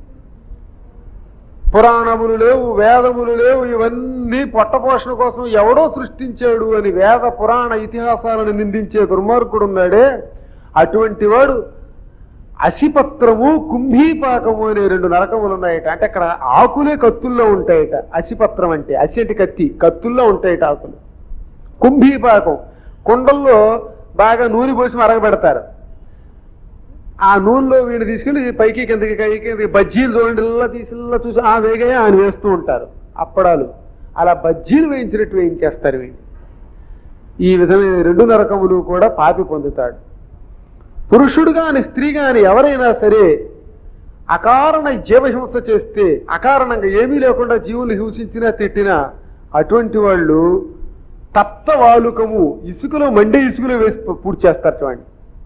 పురాణములు లేవు వేదములు లేవు ఇవన్నీ పొట్టపోషణ కోసం ఎవడో సృష్టించాడు అని వేద పురాణ ఇతిహాసాలను నిందించే దుర్మార్గుడు ఉన్నాడే అటువంటి వాడు అసిపత్రము కుంభీపాకము అనే రెండు నరకములు ఉన్నాయట అంటే అక్కడ ఆకులే కత్తుల్లో ఉంటాయట అసిపత్రం అంటే అసి అంటే కత్తి కత్తుల్లో ఉంటాయట ఆకులు కుంభీపాకం కుండల్లో బాగా నూనె పోసి మరగబెడతారు ఆ నూనెలో వీడిని తీసుకెళ్ళి పైకి కిందకి పైకి బజ్జీలు చూడండి ఇలా తీసి ఇలా చూసి ఆ వేగయా అని వేస్తూ ఉంటారు అప్పడాలు అలా బజ్జీలు వేయించినట్టు వేయించేస్తారు వీడిని ఈ విధమైన రెండు నరకములు కూడా పాపి పొందుతాడు పురుషుడు గాని స్త్రీ గాని ఎవరైనా సరే అకారణ జీవహింస చేస్తే అకారణంగా ఏమీ లేకుండా జీవులు హింసించినా తిట్టినా అటువంటి వాళ్ళు తప్త వాలుకము ఇసుకలో మండే ఇసుకలో వేసి పూర్తి చేస్తారు చూడండి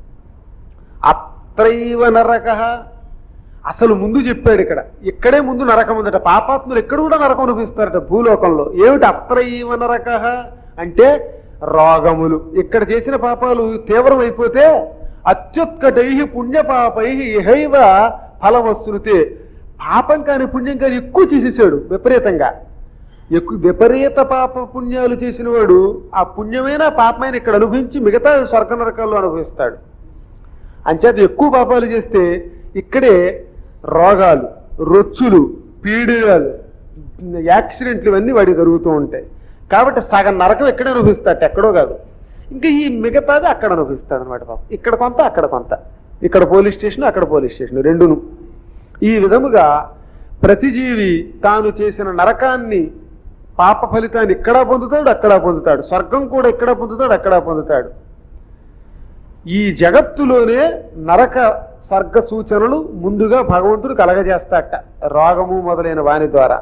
అత్రైవ నరక అసలు ముందు చెప్పాడు ఇక్కడ ఇక్కడే ముందు నరకం ఉందట పాపాత్ములు ఇక్కడ కూడా నరకం అనిపిస్తారట భూలోకంలో ఏమిటి అత్రైవ నరక అంటే రోగములు ఇక్కడ చేసిన పాపాలు తీవ్రం అయిపోతే అత్యుత్కటై పుణ్యపాపై ఇహైవ ఫలమశ్రుతే పాపం కాని పుణ్యం కాని ఎక్కువ చేసేసాడు విపరీతంగా ఎక్కువ విపరీత పాప పుణ్యాలు చేసిన వాడు ఆ పుణ్యమైన పాపమైన ఇక్కడ అనుభవించి మిగతా స్వర్గ నరకాల్లో అనుభవిస్తాడు అంచేత ఎక్కువ పాపాలు చేస్తే ఇక్కడే రోగాలు రొచ్చులు పీడియాలు యాక్సిడెంట్లు ఇవన్నీ వాడికి జరుగుతూ ఉంటాయి కాబట్టి సగం నరకం ఎక్కడ అనుభవిస్తాడు ఎక్కడో కాదు ఇంకా ఈ మిగతాది అక్కడ అనుభవిస్తాడు అనమాట పాపం ఇక్కడ కొంత అక్కడ కొంత ఇక్కడ పోలీస్ స్టేషన్ అక్కడ పోలీస్ స్టేషన్ రెండును ఈ విధముగా ప్రతి జీవి తాను చేసిన నరకాన్ని పాప ఫలితాన్ని ఇక్కడ పొందుతాడు అక్కడ పొందుతాడు స్వర్గం కూడా ఇక్కడ పొందుతాడు అక్కడ పొందుతాడు ఈ జగత్తులోనే నరక స్వర్గ సూచనలు ముందుగా భగవంతుడు కలగజేస్తాట రోగము మొదలైన వాని ద్వారా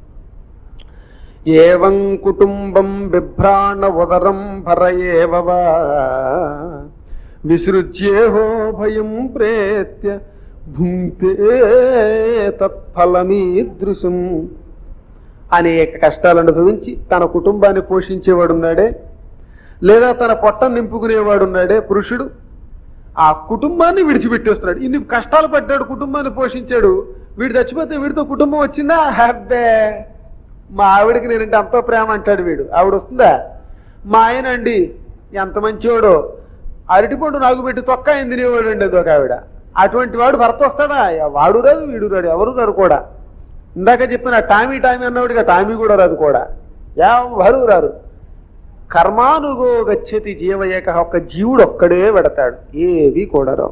ఏవం కుటుంబం బిభ్రాణ ఉదరం భరయేవవా విసృజ్యేహో భయం ప్రేత్య భుంక్తే తత్ఫలమీదృశం అనేక కష్టాలు అనుభవించి తన కుటుంబాన్ని పోషించేవాడున్నాడే లేదా తన పొట్టం నింపుకునేవాడున్నాడే పురుషుడు ఆ కుటుంబాన్ని విడిచిపెట్టేస్తున్నాడు ఇన్ని కష్టాలు పడ్డాడు కుటుంబాన్ని పోషించాడు వీడు చచ్చిపోతే వీడితో కుటుంబం వచ్చిందా హ్యాబ్బే మా ఆవిడకి నేనంటే అంతో ప్రేమ అంటాడు వీడు ఆవిడ వస్తుందా మా ఆయన అండి ఎంత మంచివాడో అరటిపండు నాకు పెట్టి తొక్క ఆయన తినేవాడు అండి అదొక ఆవిడ అటువంటి వాడు భర్త వస్తాడా వాడు రాదు వీడు రాడు ఎవరు రారు కూడా ఇందాక చెప్పిన టామీ టామీ అన్నవాడిగా టామీ కూడా రాదు కూడా ఎవరు రారు కర్మానుగో గచ్చతి జీవయేక ఒక్క జీవుడు ఒక్కడే పెడతాడు ఏవి కూడా రావు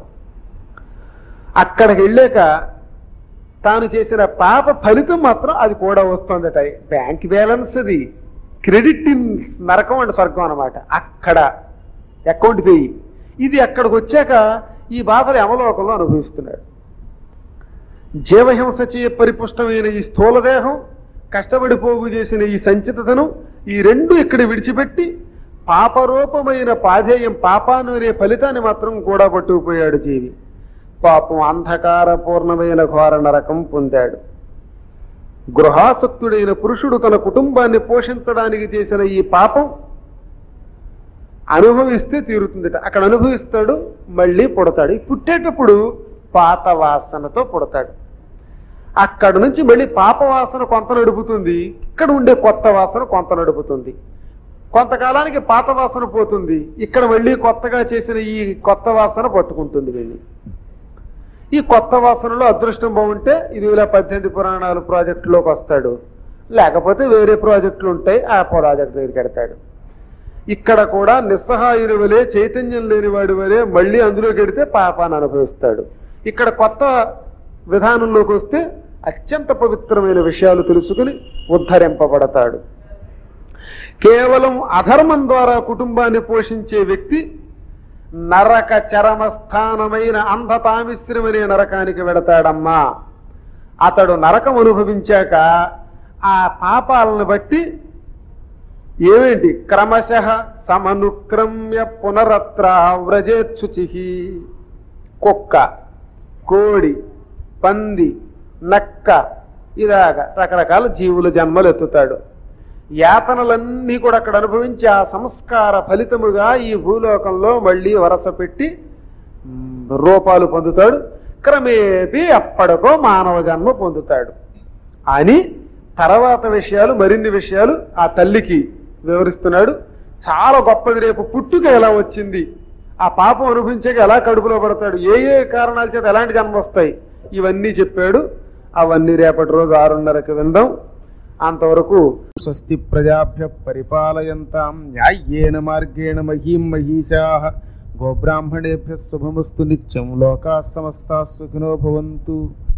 అక్కడికి వెళ్ళాక తాను చేసిన పాప ఫలితం మాత్రం అది కూడా వస్తుందట బ్యాంక్ బ్యాలెన్స్ అది క్రెడిట్ ఇన్ నరకం అంటే స్వర్గం అనమాట అక్కడ అకౌంట్ పేయి ఇది అక్కడికి వచ్చాక ఈ బాధలు యమలోకంలో అనుభవిస్తున్నాడు జీవహింస చే పరిపుష్టమైన ఈ స్థూలదేహం కష్టపడి పోగు చేసిన ఈ సంచితధనం ఈ రెండు ఇక్కడ విడిచిపెట్టి పాపరూపమైన పాధేయం పాపాను అనే ఫలితాన్ని మాత్రం కూడా పట్టుకుపోయాడు జీవి పాపం అంధకార పూర్ణమైన ఘోర నరకం పొందాడు గృహాసక్తుడైన పురుషుడు తన కుటుంబాన్ని పోషించడానికి చేసిన ఈ పాపం అనుభవిస్తే తీరుతుందట అక్కడ అనుభవిస్తాడు మళ్ళీ పుడతాడు ఈ పుట్టేటప్పుడు పాత వాసనతో పుడతాడు అక్కడ నుంచి మళ్ళీ పాప వాసన కొంత నడుపుతుంది ఇక్కడ ఉండే కొత్త వాసన కొంత నడుపుతుంది కొంతకాలానికి పాత వాసన పోతుంది ఇక్కడ మళ్ళీ కొత్తగా చేసిన ఈ కొత్త వాసన పట్టుకుంటుంది వెళ్ళి ఈ కొత్త వాసనలో అదృష్టం బాగుంటే ఇది ఇలా పద్దెనిమిది పురాణాలు ప్రాజెక్టులోకి వస్తాడు లేకపోతే వేరే ప్రాజెక్టులు ఉంటాయి ఆ ప్రాజెక్ట్ దగ్గరికి వెడతాడు ఇక్కడ కూడా నిస్సహాయుని వలె చైతన్యం లేని వాడి వలె మళ్ళీ అందులోకి వెడితే పాపాన్ని అనుభవిస్తాడు ఇక్కడ కొత్త విధానంలోకి వస్తే అత్యంత పవిత్రమైన విషయాలు తెలుసుకుని ఉద్ధరింపబడతాడు కేవలం అధర్మం ద్వారా కుటుంబాన్ని పోషించే వ్యక్తి నరక చరమ స్థానమైన అంధతామిశ్రమనే నరకానికి వెడతాడమ్మా అతడు నరకం అనుభవించాక ఆ పాపాలను బట్టి ఏమేంటి క్రమశ సమనుక్రమ్య పునరత్ర వ్రజేచ్చుచి కుక్క కోడి పంది నక్క ఇలాగా రకరకాల జీవుల జన్మలు ఎత్తుతాడు యాతనలన్నీ కూడా అక్కడ అనుభవించి ఆ సంస్కార ఫలితముగా ఈ భూలోకంలో మళ్ళీ వరస పెట్టి మ్, రూపాలు పొందుతాడు క్రమేపీ అప్పటికో మానవ జన్మ పొందుతాడు అని తర్వాత విషయాలు మరిన్ని విషయాలు ఆ తల్లికి వివరిస్తున్నాడు చాలా గొప్పది రేపు పుట్టుక ఎలా వచ్చింది ఆ పాపం అనుభవించాక ఎలా కడుపులో పడతాడు ఏ ఏ కారణాల చేత ఎలాంటి జన్మ వస్తాయి ఇవన్నీ చెప్పాడు అవన్నీ రేపటి రోజు ఆరున్నరకు విందాం అంతవరకు స్వస్తి ప్రజాభ్య పరిపాలయంతాం న్యాయ్యేన మార్గేణ మహీం మహీషా గోబ్రాహ్మణేభ్య శుభమస్తు నిత్యం లోకా సమస్తా సుఖినో భవంతు